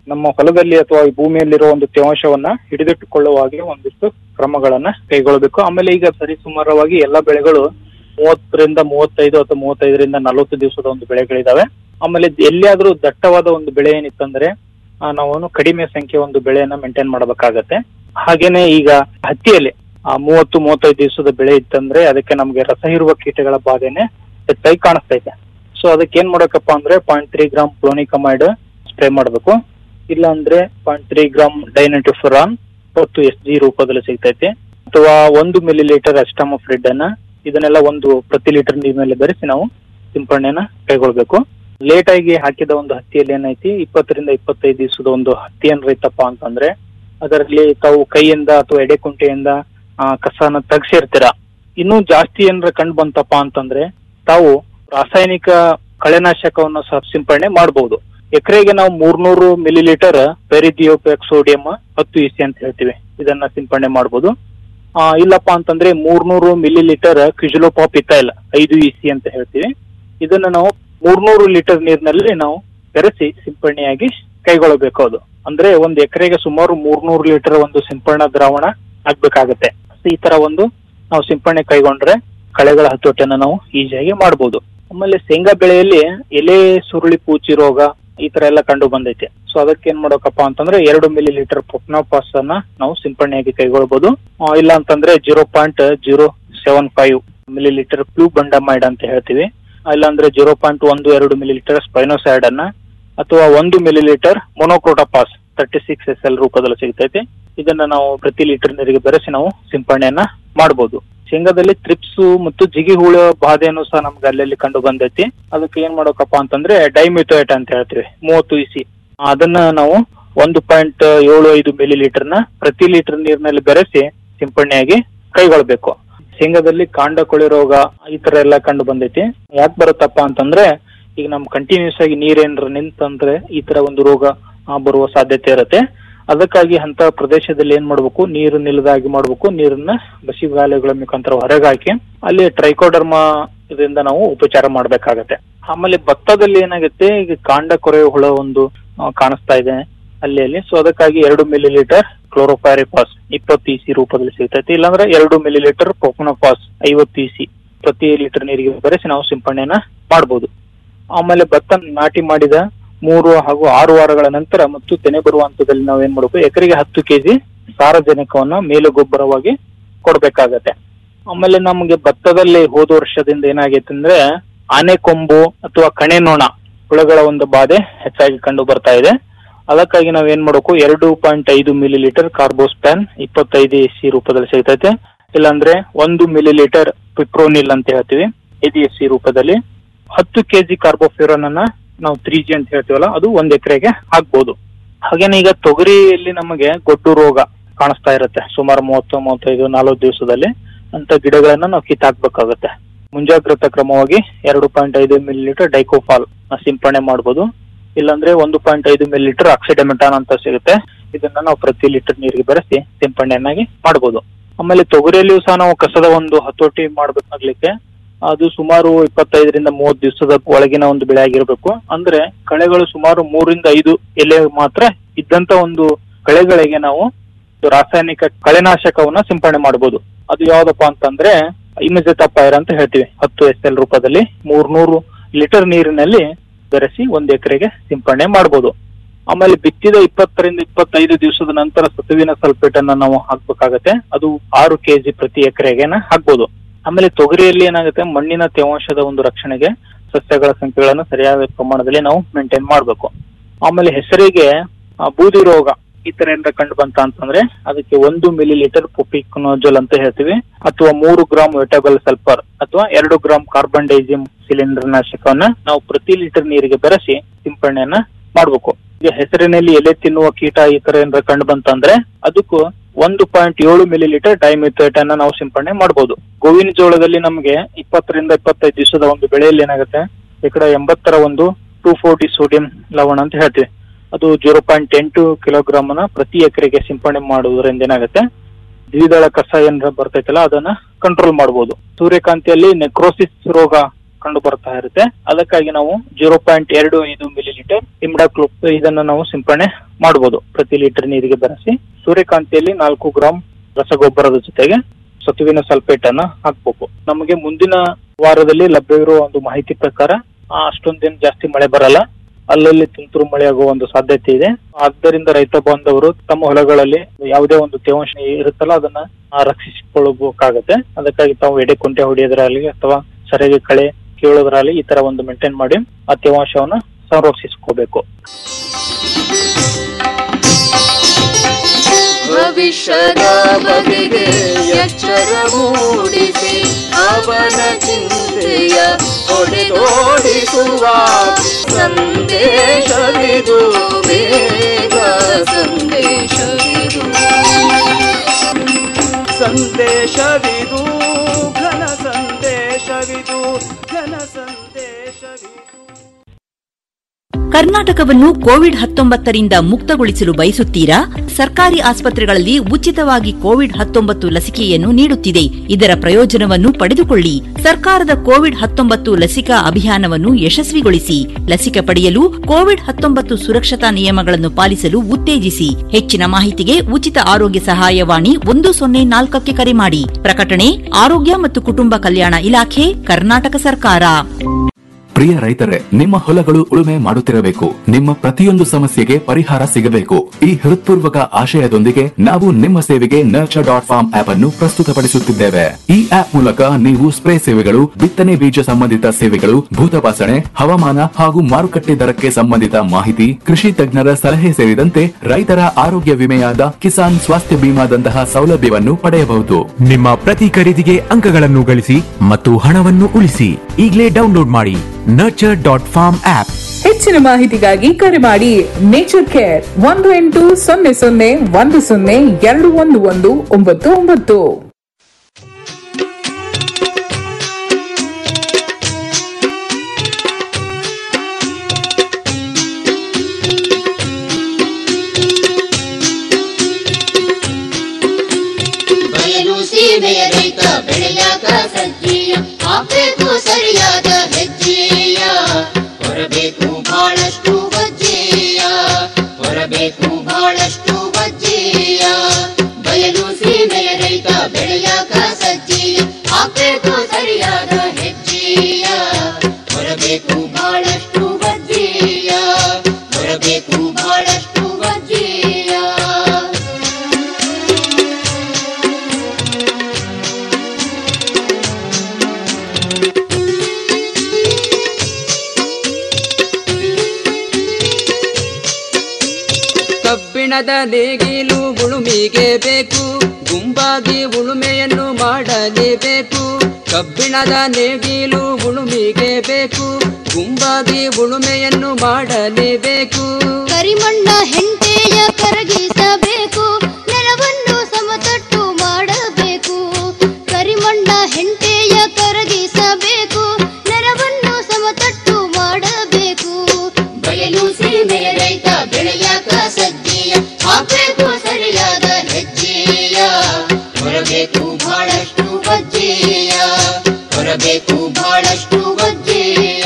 S15: ನಮ್ಮ ಹೊಲದಲ್ಲಿ ಅಥವಾ ಈ ಭೂಮಿಯಲ್ಲಿರೋ ಒಂದು ತೇವಾಂಶವನ್ನ ಹಿಡಿದಿಟ್ಟುಕೊಳ್ಳುವ ಹಾಗೆ ಒಂದಿಷ್ಟು ಕ್ರಮಗಳನ್ನ ಕೈಗೊಳ್ಳಬೇಕು ಆಮೇಲೆ ಈಗ ಸರಿಸುಮಾರವಾಗಿ ಎಲ್ಲಾ ಬೆಳೆಗಳು ಮೂವತ್ತರಿಂದ ಮೂವತ್ತೈದು ಅಥವಾ ಮೂವತ್ತೈದರಿಂದ ನಲವತ್ತು ದಿವಸದ ಒಂದು ಬೆಳೆಗಳಿದಾವೆ ಆಮೇಲೆ ಎಲ್ಲಿಯಾದ್ರೂ ದಟ್ಟವಾದ ಒಂದು ಬೆಳೆ ಏನಿತ್ತಂದ್ರೆ ಆ, ನಾವು ಕಡಿಮೆ ಸಂಖ್ಯೆ ಒಂದು ಬೆಳೆಯನ್ನ ಮೇಂಟೈನ್ ಮಾಡಬೇಕಾಗತ್ತೆ ಹಾಗೇನೆ ಈಗ ಹತ್ತಿಯಲ್ಲಿ ಆ, ಮೂವತ್ತು ಮೂವತ್ತೈದು ದಿವಸದ ಬೆಳೆ ಇತ್ತಂದ್ರೆ ಅದಕ್ಕೆ ನಮ್ಗೆ ರಸ ಹೀರುವ ಕೀಟಗಳ ಬಾಧೆನೆ ಹೆಚ್ಚಾಗಿ ಕಾಣಿಸ್ತೈತೆ ಸೊ ಅದಕ್ಕೆ ಏನ್ ಮಾಡಬೇಕಪ್ಪ ಅಂದ್ರೆ ಪಾಯಿಂಟ್ ತ್ರೀ ಗ್ರಾಮ್ ಕ್ಲೋನಿಕಮೈಡ್ ಸ್ಪ್ರೇ ಮಾಡಬೇಕು ಇಲ್ಲ ಅಂದ್ರೆ ಪಾಯಿಂಟ್ ತ್ರೀ ಗ್ರಾಮ್ ಡೈನಟಿಫುರಾನ್ ಮತ್ತು ಎಸ್ ಜಿ ರೂಪದಲ್ಲಿ ಸಿಗ್ತೈತೆ ಅಥವಾ ಒಂದು ಮಿಲಿ ಲೀಟರ್ ಅಸ್ಟಾಮೋಫ್ರಿಡ್ ಅನ್ನ ಇದನ್ನೆಲ್ಲ ಒಂದು ಪ್ರತಿ ಲೀಟರ್ ನೀರಿನಲ್ಲಿ ಬೆರೆಸಿ ನಾವು ಸಿಂಪಡಣೆನ ಕೈಗೊಳ್ಬೇಕು ಲೇಟ್ ಆಗಿ ಹಾಕಿದ ಒಂದು ಹತ್ತಿಯಲ್ಲಿ ಏನೈತಿ ಇಪ್ಪತ್ತರಿಂದ ಇಪ್ಪತ್ತೈದು ದಿವಸದ ಒಂದು ಹತ್ತಿ ಏನ್ ರೈತಪ್ಪ ಅಂತಂದ್ರೆ ಅದರಲ್ಲಿ ತಾವು ಕೈಯಿಂದ ಅಥವಾ ಎಡೆಕುಂಟೆಯಿಂದ ಆ, ಕಸನ ತೆಗ್ಸಿರ್ತೀರ ಇನ್ನೂ ಜಾಸ್ತಿ ಏನಾರ ಕಂಡು ಬಂತಪ್ಪ ಅಂತಂದ್ರೆ ತಾವು ರಾಸಾಯನಿಕ ಕಳೆನಾಶಕವನ್ನು ಸಹ ಸಿಂಪಡಣೆ ಮಾಡಬಹುದು ಎಕರೆಗೆ ನಾವು ಮೂರ್ನೂರು ಮಿಲಿ ಲೀಟರ್ ಪೆರಿದಿಯೋಪೆಕ್ ಸೋಡಿಯಂ ಹತ್ತು ಇಸಿ ಅಂತ ಹೇಳ್ತೀವಿ ಇದನ್ನ ಸಿಂಪಡಣೆ ಮಾಡಬಹುದು ಆ, ಇಲ್ಲಪ್ಪ ಅಂತಂದ್ರೆ ಮೂರ್ನೂರು ಮಿಲಿ ಲೀಟರ್ ಕ್ಯುಜುಲೋಪಾಪ್ ಇತ್ತೈಲ್ ಐದು ಇಸಿ ಅಂತ ಹೇಳ್ತೀವಿ ಇದನ್ನ ನಾವು ಮೂರ್ನೂರು ಲೀಟರ್ ನೀರಿನಲ್ಲಿ ನಾವು ಬೆರೆಸಿ ಸಿಂಪಡಣೆಯಾಗಿ ಕೈಗೊಳ್ಳಬೇಕು ಅದು ಅಂದ್ರೆ ಒಂದು ಎಕರೆಗೆ ಸುಮಾರು ಮೂರ್ನೂರು ಲೀಟರ್ ಒಂದು ಸಿಂಪಡಣಾ ದ್ರಾವಣ ಆಗ್ಬೇಕಾಗತ್ತೆ ಈ ತರ ಒಂದು ನಾವು ಸಿಂಪಡಣೆ ಕೈಗೊಂಡ್ರೆ ಕಳೆಗಳ ಹತೋಟಿಯನ್ನ ನಾವು ಈಸಿಯಾಗಿ ಮಾಡಬಹುದು ಆಮೇಲೆ ಶೇಂಗಾ ಬೆಳೆಯಲ್ಲಿ ಎಲೆ ಸುರುಳಿ ಪೂಚಿ ರೋಗ ಈ ತರ ಎಲ್ಲ ಕಂಡು ಬಂದೈತೆ ಸೊ ಅದಕ್ಕೆ ಏನ್ ಮಾಡ್ಬೇಕಪ್ಪ ಅಂತಂದ್ರೆ ಎರಡು ಮಿಲಿ ಲೀಟರ್ ಪೊಪ್ನೋಪಾಸ್ ಅನ್ನ ನಾವು ಸಿಂಪಡಣೆಯಾಗಿ ಕೈಗೊಳ್ಬಹುದು ಆ, ಇಲ್ಲ ಅಂತಂದ್ರೆ zero point zero seven five millilitre flubendiamide ಅಂತ ಹೇಳ್ತೀವಿ ಇಲ್ಲಾಂದ್ರೆ ಜೀರೋ ಪಾಯಿಂಟ್ ಒಂದು ಎರಡು ಮಿಲಿ ಲೀಟರ್ ಸ್ಪೈನೋಸೈಡ್ ಅನ್ನ ಅಥವಾ ಒಂದು millilitre monocrotophos thirty six S L ರೂಪದಲ್ಲಿ ಸಿಗ್ತೈತೆ ಇದನ್ನ ನಾವು ಪ್ರತಿ ಲೀಟರ್ ನೀರಿಗೆ ಬೆರೆಸಿ ನಾವು ಸಿಂಪಡಣೆಯನ್ನ ಮಾಡಬಹುದು ಶೇಂಗಾದಲ್ಲಿ ತ್ರಿಪ್ಸ್ ಮತ್ತು ಜಿಗಿ ಹುಳ ಬಾಧೆಯನ್ನು ಸಹ ನಮ್ಗೆ ಅಲ್ಲಲ್ಲಿ ಕಂಡು ಬಂದೈತಿ ಅದಕ್ಕೆ ಏನ್ ಮಾಡ್ಬೇಕಪ್ಪ ಅಂತಂದ್ರೆ ಡೈಮಿಥೋಯೇಟ್ ಅಂತ ಹೇಳ್ತೀವಿ ಮೂವತ್ತು ಇಸಿ ಅದನ್ನ ನಾವು ಒಂದು ಪಾಯಿಂಟ್ ಏಳು ಐದು ಮಿಲಿ ಲೀಟರ್ನ ಪ್ರತಿ ಲೀಟರ್ ನೀರಿನಲ್ಲಿ ಬೆರೆಸಿ ಸಿಂಪಡಣೆಯಾಗಿ ಕೈಗೊಳ್ಬೇಕು ಶೇಂಗಾದಲ್ಲಿ ಕಾಂಡ ಕೊಳೆ ರೋಗ ಈ ತರ ಎಲ್ಲ ಕಂಡು ಬಂದೈತಿ ಯಾಕೆ ಬರುತ್ತಪ್ಪ ಅಂತಂದ್ರೆ ಈಗ ನಮ್ ಕಂಟಿನ್ಯೂಸ್ ಆಗಿ ನೀರೇನ್ರ ನಿಂತಂದ್ರೆ ಈ ತರ ಒಂದು ರೋಗ ಆ, ಬರುವ ಸಾಧ್ಯತೆ ಇರುತ್ತೆ ಅದಕ್ಕಾಗಿ ಅಂತ ಪ್ರದೇಶದಲ್ಲಿ ಏನ್ ಮಾಡ್ಬೇಕು ನೀರು ನಿಲ್ಲದಾಗಿ ಮಾಡ್ಬೇಕು ನೀರನ್ನ ಬಸಿಗಾಲೆಗಳ ಮುಖಾಂತರ ಹೊರಗೆ ಹಾಕಿ ಅಲ್ಲಿ ಟ್ರೈಕೋಡರ್ಮಾ ಇದರಿಂದ ನಾವು ಉಪಚಾರ ಮಾಡ್ಬೇಕಾಗತ್ತೆ ಆಮೇಲೆ ಭತ್ತದಲ್ಲಿ ಏನಾಗುತ್ತೆ ಈಗ ಕಾಂಡ ಕೊರೆ ಹುಳ ಒಂದು ಆ, ಕಾಣಿಸ್ತಾ ಇದೆ ಅಲ್ಲಿ ಅಲ್ಲಿ ಸೊ ಅದಕ್ಕಾಗಿ ಎರಡು ಮಿಲಿ ಲೀಟರ್ ಕ್ಲೋರೋಫೈರಿಪಾಸ್ ಇಪ್ಪತ್ತು ಇಸಿ ರೂಪದಲ್ಲಿ ಸಿಗ್ತೈತಿ ಇಲ್ಲಾಂದ್ರೆ ಎರಡು ಮಿಲಿ ಲೀಟರ್ ಪೊಪನೋಪಾಸ್ ಐವತ್ತು ಇಸಿ ಪ್ರತಿ ಲೀಟರ್ ನೀರಿಗೆ ಬೆರೆಸಿ ನಾವು ಸಿಂಪಡಣೆನ ಮಾಡಬಹುದು ಆಮೇಲೆ ಭತ್ತ ನಾಟಿ ಮಾಡಿದ ಮೂರು ಹಾಗೂ ಆರು ವಾರಗಳ ನಂತರ ಮತ್ತು ತೆನೆ ಬರುವ ಹಂತದಲ್ಲಿ ನಾವು ಏನ್ ಮಾಡಬೇಕು ಎಕರೆಗೆ ಹತ್ತು ಕೆಜಿ ಸಾರಜನಕವನ್ನ ಮೇಲು ಗೊಬ್ಬರವಾಗಿ ಕೊಡ್ಬೇಕಾಗತ್ತೆ ಆಮೇಲೆ ನಮಗೆ ಭತ್ತದಲ್ಲಿ ಹೋದ ವರ್ಷದಿಂದ ಏನಾಗೈತೆ ಅಂದ್ರೆ ಆನೆ ಕೊಂಬು ಅಥವಾ ಕಣೆ ನೊಣ ಹುಳಗಳ ಒಂದು ಬಾಧೆ ಹೆಚ್ಚಾಗಿ ಕಂಡು ಬರ್ತಾ ಇದೆ ಅದಕ್ಕಾಗಿ ನಾವ್ ಏನ್ ಮಾಡಬೇಕು ಎರಡು ಪಾಯಿಂಟ್ ಐದು ಮಿಲಿ ಲೀಟರ್ ಕಾರ್ಬೋಸ್ಪ್ಯಾನ್ ಇಪ್ಪತ್ತೈದು ಎಸ್ ಸಿ ರೂಪದಲ್ಲಿ ಸಿಗ್ತೈತೆ ಇಲ್ಲಾಂದ್ರೆ ಒಂದು ಮಿಲಿ ಲೀಟರ್ ಪಿಪ್ರೋನಿಲ್ ಅಂತ ಹೇಳ್ತೀವಿ ಐದು ಎಸ್ ಸಿ ರೂಪದಲ್ಲಿ ಹತ್ತು ಕೆಜಿ ಕಾರ್ಬೋಫ್ಯೂರನ್ ಅನ್ನ ನಾವು ತ್ರೀ ಜಿ ಅಂತ ಹೇಳ್ತೀವಲ್ಲ ಅದು ಒಂದ್ ಎಕರೆಗೆ ಹಾಕ್ಬೋದು ಹಾಗೇನೆ ಈಗ ತೊಗರಿಯಲ್ಲಿ ನಮಗೆ ಗೊಡ್ಡು ರೋಗ ಕಾಣಿಸ್ತಾ ಇರುತ್ತೆ ಸುಮಾರು ಮೂವತ್ತು ಮೂವತ್ತೈದು ನಲವತ್ತು ದಿವಸದಲ್ಲಿ ಅಂತ ಗಿಡಗಳನ್ನ ನಾವು ಕಿತ್ತಾಕ್ಬೇಕಾಗುತ್ತೆ ಮುಂಜಾಗ್ರತಾ ಕ್ರಮವಾಗಿ ಎರಡು ಪಾಯಿಂಟ್ ಐದು ಮಿಲಿ ಲೀಟರ್ ಡೈಕೋಫಾಲ್ ಸಿಂಪಡಣೆ ಮಾಡ್ಬೋದು ಇಲ್ಲಾಂದ್ರೆ ಒಂದು ಪಾಯಿಂಟ್ ಐದು ಮಿಲಿ ಲೀಟರ್ ಆಕ್ಸಿಡೆಮೆಟಾನ್ ಅಂತ ಸಿಗುತ್ತೆ ಇದನ್ನ ನಾವು ಪ್ರತಿ ಲೀಟರ್ ನೀರಿಗೆ ಬೆರೆಸಿ ಸಿಂಪಡಣೆಯನ್ನಾಗಿ ಮಾಡ್ಬೋದು ಆಮೇಲೆ ತೊಗರಿಯಲ್ಲಿಯೂ ಸಹ ನಾವು ಕಸದ ಒಂದು ಹತೋಟಿ ಮಾಡ್ಬೇಕಾಗ್ಲಿಕ್ಕೆ ಅದು ಸುಮಾರು ಇಪ್ಪತ್ತೈದರಿಂದ ಮೂವತ್ತು ದಿವಸದ ಒಳಗಿನ ಒಂದು ಬೆಳೆ ಆಗಿರ್ಬೇಕು ಅಂದ್ರೆ ಕಳೆಗಳು ಸುಮಾರು ಮೂರಿಂದ ಐದು ಎಲೆ ಮಾತ್ರ ಇದ್ದಂತ ಒಂದು ಕಳೆಗಳಿಗೆ ನಾವು ರಾಸಾಯನಿಕ ಕಳೆನಾಶಕವನ್ನ ಸಿಂಪಡಣೆ ಮಾಡಬಹುದು ಅದು ಯಾವ್ದಪ್ಪ ಅಂತಂದ್ರೆ ಇಮಿಜೆತಪೈರ್ ಅಂತ ಹೇಳ್ತೀವಿ ಹತ್ತು ಎಸ್ ಎಲ್ ರೂಪದಲ್ಲಿ ಮೂರ್ನೂರು ಲೀಟರ್ ನೀರಿನಲ್ಲಿ ಬೆರೆಸಿ ಒಂದ್ ಎಕರೆಗೆ ಸಿಂಪಡಣೆ ಮಾಡಬಹುದು ಆಮೇಲೆ ಬಿತ್ತಿದ ಇಪ್ಪತ್ತರಿಂದ ಇಪ್ಪತ್ತೈದು ದಿವಸದ ನಂತರ ಸತುವಿನ ಸಲ್ಫೇಟ್ ಅನ್ನ ನಾವು ಹಾಕ್ಬೇಕಾಗತ್ತೆ ಅದು ಆರು ಕೆಜಿ ಪ್ರತಿ ಎಕರೆಗೆನ ಹಾಕ್ಬೋದು ಆಮೇಲೆ ತೊಗರಿಯಲ್ಲಿ ಏನಾಗುತ್ತೆ ಮಣ್ಣಿನ ತೇವಾಂಶದ ಒಂದು ರಕ್ಷಣೆಗೆ ಸಸ್ಯಗಳ ಸಂಖ್ಯೆಗಳನ್ನು ಸರಿಯಾದ ಪ್ರಮಾಣದಲ್ಲಿ ನಾವು ಮೇಂಟೈನ್ ಮಾಡಬೇಕು ಆಮೇಲೆ ಹೆಸರಿಗೆ ಆ, ಬೂದಿ ರೋಗ ಈ ತರ ಏನಾರ ಕಂಡು ಬಂತ ಅಂತಂದ್ರೆ ಅದಕ್ಕೆ ಒಂದು ಮಿಲಿ ಲೀಟರ್ ಪುಪಿಕ್ನೋಜೋಲ್ ಅಂತ ಹೇಳ್ತೀವಿ ಅಥವಾ ಮೂರು ಗ್ರಾಮ್ ವೆಟಬಲ್ ಸಲ್ಫರ್ ಅಥವಾ ಎರಡು ಗ್ರಾಮ್ ಕಾರ್ಬನ್ ಡೈಸಿಮ್ ಸಿಲಿಂಡರ್ ನಾಶಕವನ್ನ ನಾವು ಪ್ರತಿ ಲೀಟರ್ ನೀರಿಗೆ ಬೆರೆಸಿ ಸಿಂಪಡಣೆಯನ್ನ ಮಾಡ್ಬೇಕು ಈಗ ಹೆಸರಿನಲ್ಲಿ ಎಲೆ ತಿನ್ನುವ ಕೀಟ ಈ ತರ ಏನಾರ ಕಂಡು ಬಂತಂದ್ರೆ ಅದಕ್ಕೂ ಒಂದು ಪಾಯಿಂಟ್ ಏಳು ಮಿಲಿ ಲೀಟರ್ ಡೈಮಿಥೇಟ್ ಅನ್ನ ನಾವು ಸಿಂಪಡಣೆ ಮಾಡಬಹುದು ಗೋವಿನ ಜೋಳದಲ್ಲಿ ನಮಗೆ ಇಪ್ಪತ್ತರಿಂದ ಇಪ್ಪತ್ತೈದು ದಿವಸದ ಒಂದು ಬೆಳೆಯಲ್ಲಿ ಏನಾಗುತ್ತೆ ಶೇಕಡ ಎಂಬತ್ತರ ಒಂದು ಟೂ ಫೋರ್ಟಿ ಸೋಡಿಯಂ ಲವಣ ಅಂತ ಹೇಳ್ತೀವಿ ಅದು ಜೀರೋ ಪಾಯಿಂಟ್ ಎಂಟು ಕಿಲೋಗ್ರಾಮ್ ಅನ್ನ ಪ್ರತಿ ಎಕರೆಗೆ ಸಿಂಪಡಣೆ ಮಾಡುವುದರಿಂದ ಏನಾಗುತ್ತೆ ದ್ವಿದಳ ಕಸ ಏನಾರ ಬರ್ತೈತಲ್ಲ ಅದನ್ನ ಕಂಟ್ರೋಲ್ ಮಾಡಬಹುದು ಸೂರ್ಯಕಾಂತಿಯಲ್ಲಿ ನೆಕ್ರೋಸಿಸ್ ರೋಗ ಕಂಡು ಬರ್ತಾ ಇರುತ್ತೆ ಅದಕ್ಕಾಗಿ ನಾವು ಜೀರೋ ಪಾಯಿಂಟ್ ಎರಡು ಐದು ಮಿಲಿ ಲೀಟರ್ ಇಮ್ಡಾಕ್ಲೋಪ್ ಇದನ್ನ ನಾವು ಸಿಂಪಡಣೆ ಮಾಡಬಹುದು ಪ್ರತಿ ಲೀಟರ್ ನೀರಿಗೆ ಬೆರೆಸಿ ಸೂರ್ಯಕಾಂತಿಯಲ್ಲಿ ನಾಲ್ಕು ಗ್ರಾಂ ರಸಗೊಬ್ಬರದ ಜೊತೆಗೆ ಸತುವಿನ ಸಲ್ಫೇಟ್ ಅನ್ನ ಹಾಕ್ಬೇಕು ನಮಗೆ ಮುಂದಿನ ವಾರದಲ್ಲಿ ಲಭ್ಯವಿರುವ ಒಂದು ಮಾಹಿತಿ ಪ್ರಕಾರ ಆ, ಅಷ್ಟೊಂದೇನು ಜಾಸ್ತಿ ಮಳೆ ಬರಲ್ಲ ಅಲ್ಲಲ್ಲಿ ತುಂತುರು ಮಳೆ ಆಗುವ ಒಂದು ಸಾಧ್ಯತೆ ಇದೆ ಆದ್ದರಿಂದ ರೈತ ಬಾಂಧವರು ತಮ್ಮ ಹೊಲಗಳಲ್ಲಿ ಯಾವುದೇ ಒಂದು ತೇವಾಂಶ ಇರುತ್ತಲ್ಲ ಅದನ್ನ ಆ, ರಕ್ಷಿಸಿಕೊಳ್ಳಬೇಕಾಗತ್ತೆ ಅದಕ್ಕಾಗಿ ತಾವು ಎಡೆ ಕುಂಟೆ ಹೊಡೆಯೋದ್ರಾಗಲಿ ಅಥವಾ ಸರಿಯಾಗಿ ಕಳೆ ಕೀಳೋದ್ರಲ್ಲಿ ಈ ತರ ಒಂದು ಮೇಂಟೈನ್ ಮಾಡಿ ಆ ತೇವಾಂಶವನ್ನ ಸಂರಕ್ಷಿಸ್ಕೋಬೇಕು
S13: ಭವಿಷ್ಯದ ಬಗೆಗೆ ಎಚ್ಚರ ಮೂಡಿಸಿ ಅವನ ಚಿಂತೆಯ ಹೊಡೆದೋಡಿಸುವ ಸಂದೇಶವಿದು ಬೇಗ ಸಂದೇಶವಿದು
S14: ಸಂದೇಶವಿದು ಘನ ಸಂದೇಶವಿದು ಘನ ಸಂದೇಶವಿದು
S16: ಕರ್ನಾಟಕವನ್ನು ಕೋವಿಡ್ ಹತ್ತೊಂಬತ್ತರಿಂದ ಮುಕ್ತಗೊಳಿಸಲು ಬಯಸುತ್ತೀರಾ ಸರ್ಕಾರಿ ಆಸ್ಪತ್ರೆಗಳಲ್ಲಿ ಉಚಿತವಾಗಿ ಕೋವಿಡ್ ಹತ್ತೊಂಬತ್ತು ಲಸಿಕೆಯನ್ನು ನೀಡುತ್ತಿದೆ ಇದರ ಪ್ರಯೋಜನವನ್ನು ಪಡೆದುಕೊಳ್ಳಿ ಸರ್ಕಾರದ ಕೋವಿಡ್ ಹತ್ತೊಂಬತ್ತು ಲಸಿಕಾ ಅಭಿಯಾನವನ್ನು ಯಶಸ್ವಿಗೊಳಿಸಿ ಲಸಿಕೆ ಪಡೆಯಲು ಕೋವಿಡ್ ಹತ್ತೊಂಬತ್ತು ಸುರಕ್ಷತಾ ನಿಯಮಗಳನ್ನು ಪಾಲಿಸಲು ಉತ್ತೇಜಿಸಿ ಹೆಚ್ಚಿನ ಮಾಹಿತಿಗೆ ಉಚಿತ ಆರೋಗ್ಯ ಸಹಾಯವಾಣಿ ಒಂದು ಸೊನ್ನೆ ನಾಲ್ಕಕ್ಕೆ ಕರೆ ಮಾಡಿ ಪ್ರಕಟಣೆ ಆರೋಗ್ಯ ಮತ್ತು ಕುಟುಂಬ ಕಲ್ಯಾಣ ಇಲಾಖೆ ಕರ್ನಾಟಕ ಸರ್ಕಾರ
S17: ಪ್ರಿಯ ರೈತರೇ ನಿಮ್ಮ ಹೊಲಗಳು ಉಳುಮೆ ಮಾಡುತ್ತಿರಬೇಕು ನಿಮ್ಮ ಪ್ರತಿಯೊಂದು ಸಮಸ್ಯೆಗೆ ಪರಿಹಾರ ಸಿಗಬೇಕು ಈ ಹೃತ್ಪೂರ್ವಕ ಆಶಯದೊಂದಿಗೆ ನಾವು ನಿಮ್ಮ ಸೇವೆಗೆ ನರ್ಚರ್ ಡಾಟ್ ಫಾರ್ಮ್ ಆಪ್ ಅನ್ನು ಪ್ರಸ್ತುತಪಡಿಸುತ್ತಿದ್ದೇವೆ ಈ ಆಪ್ ಮೂಲಕ ನೀವು ಸ್ಪ್ರೇ ಸೇವೆಗಳು ಬಿತ್ತನೆ ಬೀಜ ಸಂಬಂಧಿತ ಸೇವೆಗಳು ಭೂತಪಾಸಣೆ ಹವಾಮಾನ ಹಾಗೂ ಮಾರುಕಟ್ಟೆ ದರಕ್ಕೆ ಸಂಬಂಧಿತ ಮಾಹಿತಿ ಕೃಷಿ ತಜ್ಞರ ಸಲಹೆ ಸೇರಿದಂತೆ ರೈತರ ಆರೋಗ್ಯ ವಿಮೆಯಾದ ಕಿಸಾನ್ ಸ್ವಾಸ್ಥ್ಯ ಬಿಮಾದಂತಹ ಸೌಲಭ್ಯವನ್ನು ಪಡೆಯಬಹುದು
S18: ನಿಮ್ಮ ಪ್ರತಿ ಖರೀದಿಗೆ ಅಂಕಗಳನ್ನು ಗಳಿಸಿ ಮತ್ತು ಹಣವನ್ನು ಉಳಿಸಿ ಈಗಲೇ ಡೌನ್ಲೋಡ್ ಮಾಡಿ ನರ್ಚರ್ ಡಾಟ್ ಫಾರ್ಮ್ ಆಪ್
S19: ಹೆಚ್ಚಿನ ಮಾಹಿತಿಗಾಗಿ ಕರೆ ಮಾಡಿ ನೇಚರ್ ಕೇರ್ ಒಂದು ಎಂಟು ಸೊನ್ನೆ ಸೊನ್ನೆ ಒಂದು ಸೊನ್ನೆ ಎರಡು ಒಂದು ಒಂದು ಒಂಬತ್ತು ಒಂಬತ್ತು
S13: ಬಯಲು ಸೀಮೆಯ ರೈತ ಬೆಳೆಯಾಕ ಸಜ್ಜೀಯ ಹಾಕ್ಬೇಕು ಸರಿಯಾದ ಹೆಜ್ಜೆಯ ಹೊರಬೇಕು ಬಹಳಷ್ಟು ಬಜ್ಜೆಯ ಹೊರಬೇಕು ಬಹಳಷ್ಟು ಬಜ್ಜೆಯ ಬಯಲು ಸೀಮೆಯ ರೈತ ಬೆಳೆಯಾಕ ಸಜ್ಜೀಯ ಹಾಕ್ಬೇಕು ಸರಿಯಾದ ಹೆಜ್ಜೆಯ ಹೊರಬೇಕು ಬಹಳಷ್ಟು ಬಜ್ಜೆಯ ಹೊರಬೇಕು ಬಹಳಷ್ಟು ಬಜ್ಜೆಯ
S12: ಕಬ್ಬಿಣದ ನೇಗಿಲು ಉಳುಮಿಗೆ ಬೇಕು ಗುಂಪಾಗಿ ಉಳುಮೆಯನ್ನು ಮಾಡಲೇಬೇಕು ಕಬ್ಬಿಣದ ನೇಗಿಲು ಉಳುಮಿಗೆ ಬೇಕು ಗುಂಪಾಗಿ ಉಳುಮೆಯನ್ನು ಮಾಡಲೇಬೇಕು
S20: ಕರಿಮಣ್ಣ ಹೆಂಟೆಯ ಕರಗಿಸಬೇಕು ನೆಲವನ್ನು ಸಮತಟ್ಟು ಮಾಡಬೇಕು ಕರಿಮಣ್ಣ ಹೆಂಟೆಯ ಕರಗಿಸಬೇಕು ನೆಲವನ್ನು ಸಮತಟ್ಟು ಮಾಡಬೇಕು
S13: ಬಯಲು ಸೀಮೆಯ ರೈತ ಬೆಳೆಯಾಕ ಸಜ್ಜೆಯ ಹಾಕ್ಬೇಕು ಸರಿಯಾದ ಹೆಜ್ಜೆಯ ಹೊರಬೇಕು ಬಹಳಷ್ಟು ಬಜ್ಜೆಯ ಹೊರಬೇಕು ಬಹಳಷ್ಟು ಬಜ್ಜೆಯ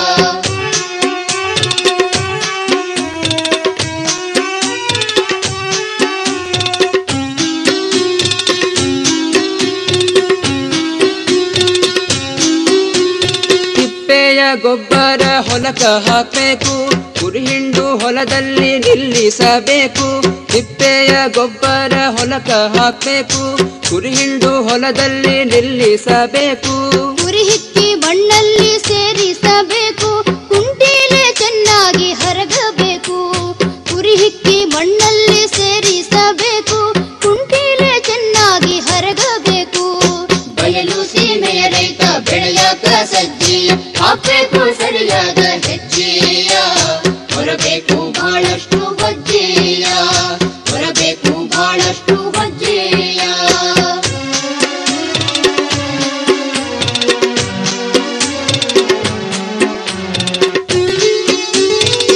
S12: ತಿಪ್ಪೆಯ ಗೊಬ್ಬರ ಹೊಲಕ ಹಾಕಬೇಕು ಕುರಿಹಿಂಡು ಹೊಲದಲ್ಲಿ ನಿಲ್ಲಿಸಬೇಕು ತಿಪ್ಪೆಯ ಗೊಬ್ಬರ ಹೊಲಕ ಹಾಕಬೇಕು ಕುರಿಹಿಂಡು ಹೊಲದಲ್ಲಿ ನಿಲ್ಲಿಸಬೇಕು
S20: ಉರಿ ಹಿಕ್ಕಿ ಮಣ್ಣಲ್ಲಿ ಸೇರಿಸಬೇಕು ಕುಂಟೀಲೆ ಚೆನ್ನಾಗಿ ಹರಗಬೇಕು ಉರಿ ಹಿಕ್ಕಿ ಮಣ್ಣಲ್ಲಿ ಸೇರಿಸಬೇಕು ಕುಂಟೀಲೆ ಚೆನ್ನಾಗಿ ಹರಗಬೇಕು
S13: ಬಯಲು ಸೀಮೆಯ ರೈತ ಬೆಳೆಯಾಕ ಸಜ್ಜೆಯ ಹಾಕ್ಬೇಕು ಸರಿಯಾದ ಹೆಜ್ಜೆಯ ಹೊರಬೇಕು ಬಹಳಷ್ಟು ಬಜ್ಜೆಯ ಹೊರಬೇಕು ಬಹಳಷ್ಟು ಬಜ್ಜೆಯ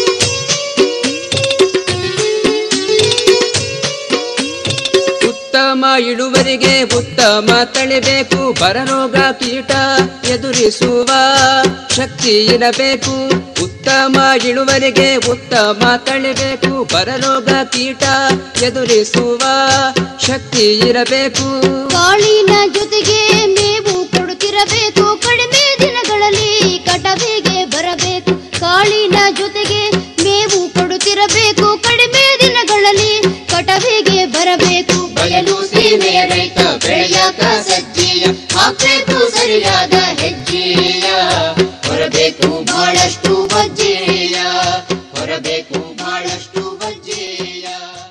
S12: ಉತ್ತಮ
S21: ಉತ್ತಮ ಇಳುವರಿಗೆ ಉತ್ತಮ ತಳಿಬೇಕು ಬರರೋಗ ಕೀಟ ಎದುರಿಸುವ ಶಕ್ತಿ ಇರಬೇಕು ಉತ್ತಮ ಇಳುವರಿಗೆ ಉತ್ತಮ ತಳಿಬೇಕು ಬರರೋಗ ಕೀಟ ಎದುರಿಸುವ ಶಕ್ತಿ ಇರಬೇಕು
S20: ಕಾಳಿನ ಜೊತೆಗೆ ಮೇವು ಕೊಡುತ್ತಿರಬೇಕು ಕಡಿಮೆ ದಿನಗಳಲ್ಲಿ ಕಟವಿಗೆ ಬರಬೇಕು ಕಾಳಿನ ಜೊತೆಗೆ ಮೇವು ಕೊಡುತ್ತಿರಬೇಕು ಕಡಿಮೆ ದಿನಗಳಲ್ಲಿ ಕಟವಿಗೆ ಬರಬೇಕು
S13: ಬಯಲು ಸೀಮೆಯ ರೈತ ಬೆಳೆಯಾಕ ಸಜ್ಜೀಯ ಹಾಕ್ಬೇಕು ಸರಿಯಾದ ಹೆಜ್ಜೆಯ ಹೊರಬೇಕು ಬಹಳಷ್ಟು ವಜ್ಜೆಯ ಹೊರಬೇಕು ಬಹಳಷ್ಟು ವಜ್ಜೆಯ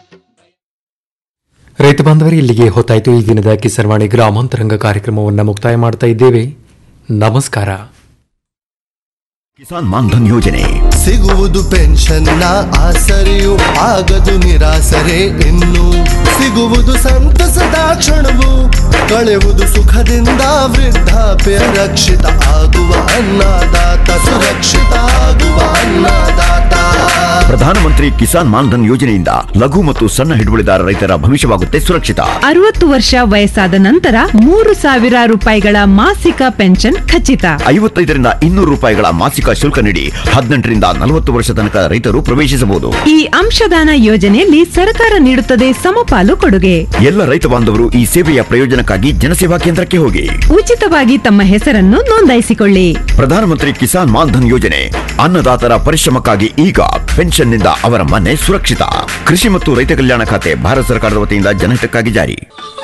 S10: ರೈತ ಬಾಂಧವರೇ ಇಲ್ಲಿಗೆ ಹೊತ್ತಾಯಿತು ಈ ದಿನದ ಕಿಸರ್ವಾಣಿ ಗ್ರಾಮಾಂತರಂಗ ಕಾರ್ಯಕ್ರಮವನ್ನು ಮುಕ್ತಾಯ ಮಾಡ್ತಾ ಇದ್ದೇವೆ ನಮಸ್ಕಾರ
S22: ಕಿಸಾನ್ ಮಾನ್ಧನ್ ಯೋಜನೆ
S2: ಸಿಗುವುದು ಪೆನ್ಷನ್ನ ಆಸರೆಯು ಆಗದು ನಿರಾಸರೆ ಇನ್ನು ಸಿಗುವುದು ಸಂತಸದ ಕ್ಷಣವು ಕಳೆವುದು ಸುಖದಿಂದ ವೃದ್ಧಾಪ್ಯ ರಕ್ಷಿತ ಆಗುವ ಅನ್ನದಾತ ಸುರಕ್ಷಿತ ಆಗುವ ಅನ್ನದಾತ
S22: ಪ್ರಧಾನಮಂತ್ರಿ ಕಿಸಾನ್ ಮಾನ್ಧನ್ ಯೋಜನೆಯಿಂದ ಲಘು ಮತ್ತು ಸಣ್ಣ ಹಿಡುವಳಿದಾರ ರೈತರ ಭವಿಷ್ಯವಾಗುತ್ತೆ ಸುರಕ್ಷಿತ
S23: ಅರವತ್ತು ವರ್ಷ ವಯಸ್ಸಾದ ನಂತರ ಮೂರು ಸಾವಿರ ರೂಪಾಯಿಗಳ ಮಾಸಿಕ ಪೆನ್ಷನ್ ಖಚಿತ
S22: ಐವತ್ತೈದರಿಂದ ಇನ್ನೂರು ರೂಪಾಯಿಗಳ ಮಾಸಿಕ ಶುಲ್ಕ ನೀಡಿ ಹದಿನೆಂಟರಿಂದ ನಲವತ್ತು ವರ್ಷ ತನಕ ರೈತರು ಪ್ರವೇಶಿಸಬಹುದು
S23: ಈ ಅಂಶದಾನ ಯೋಜನೆಯಲ್ಲಿ ಸರ್ಕಾರ ನೀಡುತ್ತದೆ ಸಮಪಾಲು ಕೊಡುಗೆ
S22: ಎಲ್ಲ ರೈತ ಬಾಂಧವರು ಈ ಸೇವೆಯ ಪ್ರಯೋಜನಕ್ಕಾಗಿ ಜನಸೇವಾ ಕೇಂದ್ರಕ್ಕೆ ಹೋಗಿ
S23: ಉಚಿತವಾಗಿ ತಮ್ಮ ಹೆಸರನ್ನು ನೋಂದಾಯಿಸಿಕೊಳ್ಳಿ
S22: ಪ್ರಧಾನಮಂತ್ರಿ ಕಿಸಾನ್ ಮಾನ್ಧನ್ ಯೋಜನೆ ಅನ್ನದಾತರ ಪರಿಶ್ರಮಕ್ಕಾಗಿ ಈಗ ಪೆನ್ಷನ್ನಿಂದ ಅವರ ಮನೆ ಸುರಕ್ಷಿತ ಕೃಷಿ ಮತ್ತು ರೈತ ಕಲ್ಯಾಣ ಖಾತೆ ಭಾರತ ಸರ್ಕಾರದ ವತಿಯಿಂದ ಜನಹಿತಕ್ಕಾಗಿ ಜಾರಿ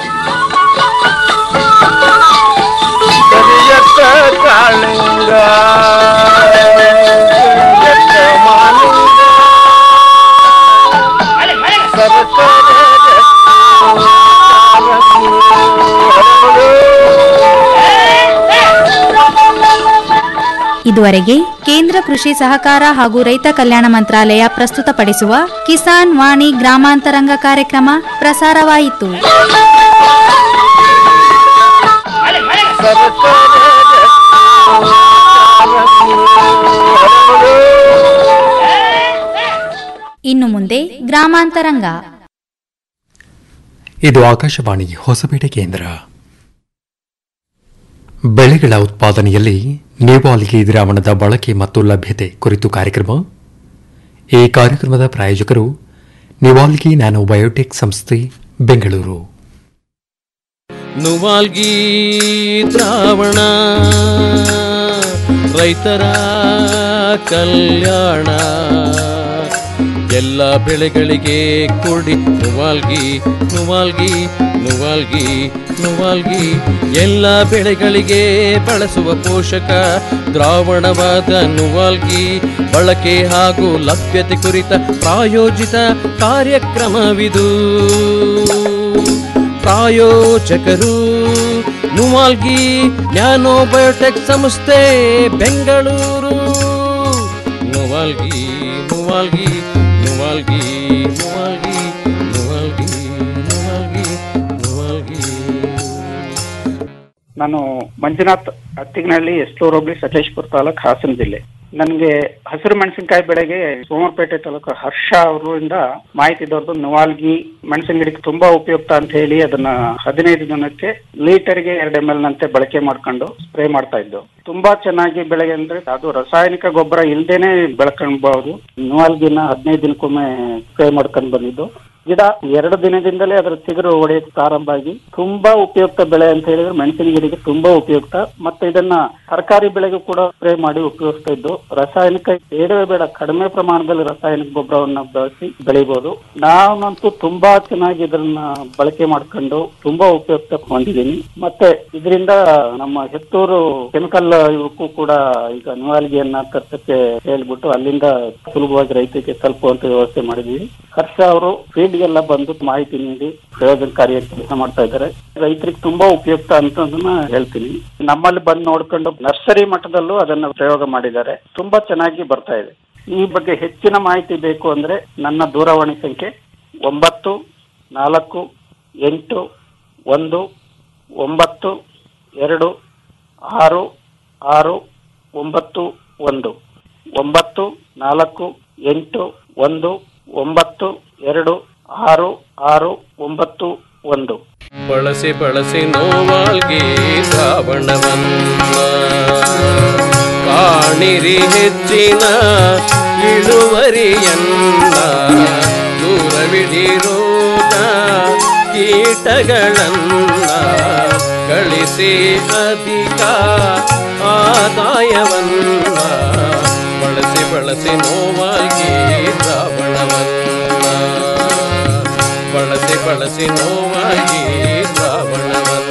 S14: ಕರಿಯತ್ತ ಕಾಳಿಂಗ ಕರಿಯತ್ತ ಮಾಲಿಂಗ ಸರಸರ
S1: ಇದುವರೆಗೆ ಕೇಂದ್ರ ಕೃಷಿ ಸಹಕಾರ ಹಾಗೂ ರೈತ ಕಲ್ಯಾಣ ಮಂತ್ರಾಲಯ ಪ್ರಸ್ತುತಪಡಿಸುವ ಕಿಸಾನ್ ವಾಣಿ ಗ್ರಾಮಾಂತರಂಗ ಕಾರ್ಯಕ್ರಮ ಪ್ರಸಾರವಾಯಿತು ಇನ್ನು ಮುಂದೆ ಗ್ರಾಮಾಂತರಂಗ
S10: ಇದು ಆಕಾಶವಾಣಿ ಹೊಸಪೇಟೆ ಕೇಂದ್ರ ಬೆಳೆಗಳ ಉತ್ಪಾದನೆಯಲ್ಲಿ ನೇವಾಲಿಗೆ ದ್ರಾವಣದ ಬಳಕೆ ಮತ್ತು ಲಭ್ಯತೆ ಕುರಿತು ಕಾರ್ಯಕ್ರಮ ಈ ಕಾರ್ಯಕ್ರಮದ ಪ್ರಾಯೋಜಕರು ನಿವಾಲ್ಗಿ ನ್ಯಾನೋ ಬಯೋಟೆಕ್ ಸಂಸ್ಥೆ ಬೆಂಗಳೂರು
S24: ನುವಾಲ್ಗಿ ದ್ರಾವಣ ರೈತರ ಕಲ್ಯಾಣ ಎಲ್ಲ ಬೆಳೆಗಳಿಗೆ ಕೊಡಿ ನುವಾಲ್ಗಿ ನುವಾಲ್ಗಿ ನುವಾಲ್ಗಿ ನುವಾಲ್ಗಿ ಎಲ್ಲ ಬೆಳೆಗಳಿಗೆ ಬಳಸುವ ಪೋಷಕ ದ್ರಾವಣವಾದ ನುವಾಲ್ಗಿ ಬಳಕೆ ಹಾಗೂ ಲಭ್ಯತೆ ಕುರಿತ ಪ್ರಾಯೋಜಿತ ಕಾರ್ಯಕ್ರಮವಿದು ಪ್ರಾಯೋಜಕರು ನುವಾಲ್ಗಿ ನ್ಯಾನೋ ಬಯೋಟೆಕ್ ಸಂಸ್ಥೆ ಬೆಂಗಳೂರು ನುವಾಲ್ಗಿ ನುವಾಲ್ಗಿ ನುವಾಲ್ಗಿ ನುವಾಲ್ಗಿ ನುವಾಲ್ಗಿ ನುವಾಲ್ಗಿ ನುವಾಲ್ಗಿ
S15: ನಾನು ಮಂಜುನಾಥ್ ಅತ್ತಿಗನಹಳ್ಳಿ ಎಸ್ಲೂರು ಹೋಬಳಿ ಸಕಲೇಶ್ಪುರ ತಾಲೂಕ್ ಹಾಸನ ಜಿಲ್ಲೆ ನನಗೆ ಹಸಿರು ಮೆಣಸಿನಕಾಯಿ ಬೆಳೆಗೆ ಸೋಮವಾರಪೇಟೆ ತಾಲೂಕು ಹರ್ಷ ಅವರಿಂದ ಮಾಹಿತಿ ದೊರೆದು ನವಾಲ್ಗಿ ಮೆಣಸಿನ ಗಿಡಕ್ಕೆ ತುಂಬಾ ಉಪಯುಕ್ತ ಅಂತ ಹೇಳಿ ಅದನ್ನ ಹದಿನೈದು ದಿನಕ್ಕೆ ಲೀಟರ್ಗೆ ಎರಡು ಎಮ್ ಎಲ್ ನಂತೆ ಬಳಕೆ ಮಾಡ್ಕೊಂಡು ಸ್ಪ್ರೇ ಮಾಡ್ತಾ ಇದ್ದು ತುಂಬಾ ಚೆನ್ನಾಗಿ ಬೆಳೆಗೆ ಅಂದ್ರೆ ಅದು ರಾಸಾಯನಿಕ ಗೊಬ್ಬರ ಇಲ್ದೇನೆ ಬೆಳ್ಕೊಳ್ಬಹುದು ನವಾಲ್ಗಿನ ಹದಿನೈದು ದಿನಕ್ಕೊಮ್ಮೆ ಸ್ಪ್ರೇ ಮಾಡ್ಕೊಂಡು ಬಂದಿದ್ದು ಗಿಡ ಎರಡು ದಿನದಿಂದಲೇ ಅದರ ಚಿಗುರು ಹೊಡೆಯಕ್ಕೆ ಪ್ರಾರಂಭ ಆಗಿ ತುಂಬಾ ಉಪಯುಕ್ತ ಬೆಳೆ ಅಂತ ಹೇಳಿದ್ರೆ ಮೆಣಸಿನ ಗಿಡಕ್ಕೆ ತುಂಬಾ ಉಪಯುಕ್ತ ಮತ್ತೆ ಇದನ್ನ ತರಕಾರಿ ಬೆಳೆಗೂ ಕೂಡ ಸ್ಪ್ರೇ ಮಾಡಿ ಉಪಯೋಗಿಸ್ತಾ ಇದ್ದು ರಾಸಾಯನಿಕ ಬೇಡವೇ ಬೇಡ ಕಡಿಮೆ ಪ್ರಮಾಣದಲ್ಲಿ ರಾಸಾಯನಿಕ ಗೊಬ್ಬರವನ್ನ ಬಳಸಿ ಬೆಳಿಬಹುದು ನಾನಂತೂ ತುಂಬಾ ಚೆನ್ನಾಗಿ ಇದನ್ನ ಬಳಕೆ ಮಾಡ್ಕೊಂಡು ತುಂಬಾ ಉಪಯುಕ್ತ ಹೊಂದಿದ್ದೀನಿ ಮತ್ತೆ ಇದರಿಂದ ನಮ್ಮ ಹೆತ್ತೂರು ಕೆಮಿಕಲ್ ಇವಕ್ಕೂ ಕೂಡ ಈಗ ನಿವಾಲ್ಗಿಯನ್ನ ತರ್ಸಕ್ಕೆ ಹೇಳ್ಬಿಟ್ಟು ಅಲ್ಲಿಂದ ಸುಲಭವಾಗಿ ರೈತರಿಗೆ ತಲುಪುವಂತ ವ್ಯವಸ್ಥೆ ಮಾಡಿದೀವಿ ಹರ್ಷ ಅವರು ಫೀಲ್ಡ್ ಗೆಲ್ಲ ಬಂದು ಮಾಹಿತಿ ನೀಡಿ ಪ್ರಯೋಜನಕಾರಿ ಕೆಲಸ ಮಾಡ್ತಾ ಇದ್ದಾರೆ ರೈತರಿಗೆ ತುಂಬಾ ಉಪಯುಕ್ತ ಅಂತದನ್ನ ಹೇಳ್ತೀನಿ ನಮ್ಮಲ್ಲಿ ಬಂದು ನೋಡ್ಕೊಂಡು ನರ್ಸರಿ ಮಟ್ಟದಲ್ಲೂ ಅದನ್ನ ಪ್ರಯೋಗ ಮಾಡಿದ್ದಾರೆ ತುಂಬಾ ಚೆನ್ನಾಗಿ ಬರ್ತಾ ಇದೆ ಈ ಬಗ್ಗೆ ಹೆಚ್ಚಿನ ಮಾಹಿತಿ ಬೇಕು ಅಂದ್ರೆ ನನ್ನ ದೂರವಾಣಿ ಸಂಖ್ಯೆ ಒಂಬತ್ತು ನಾಲ್ಕು ಎಂಟು ಒಂದು ಒಂಬತ್ತು ಎರಡು ಆರು ಆರು ಒಂಬತ್ತು ಒಂದು ಒಂಬತ್ತು ನಾಲ್ಕು ಎಂಟು ಒಂದು ಒಂಬತ್ತು ಎರಡು ಆರು ಆರು ಒಂಬತ್ತು ಒಂದು
S24: ಬಳಸಿ ಬಳಸಿ ನೋವಾಲ್ಗಿ ಶ್ರಾವಣವನ್ನ ಕಾಣಿರಿ ಹೆಚ್ಚಿನ ಇಳುವರಿಯನ್ನ ದೂರವಿಡಿರೋದ ಕೀಟಗಳನ್ನ ಗಳಿಸಿ ಅಧಿಕ ಆದಾಯವನ್ನ ಬಳಸಿ ಬಳಸಿ ನೋವಾಗಿ ಶ್ರಾವಣವನ್ನ ಬಳಸಿ ಬಳಸಿ ನೋವಾಗಿ ಶ್ರಾವಣವನ್ನ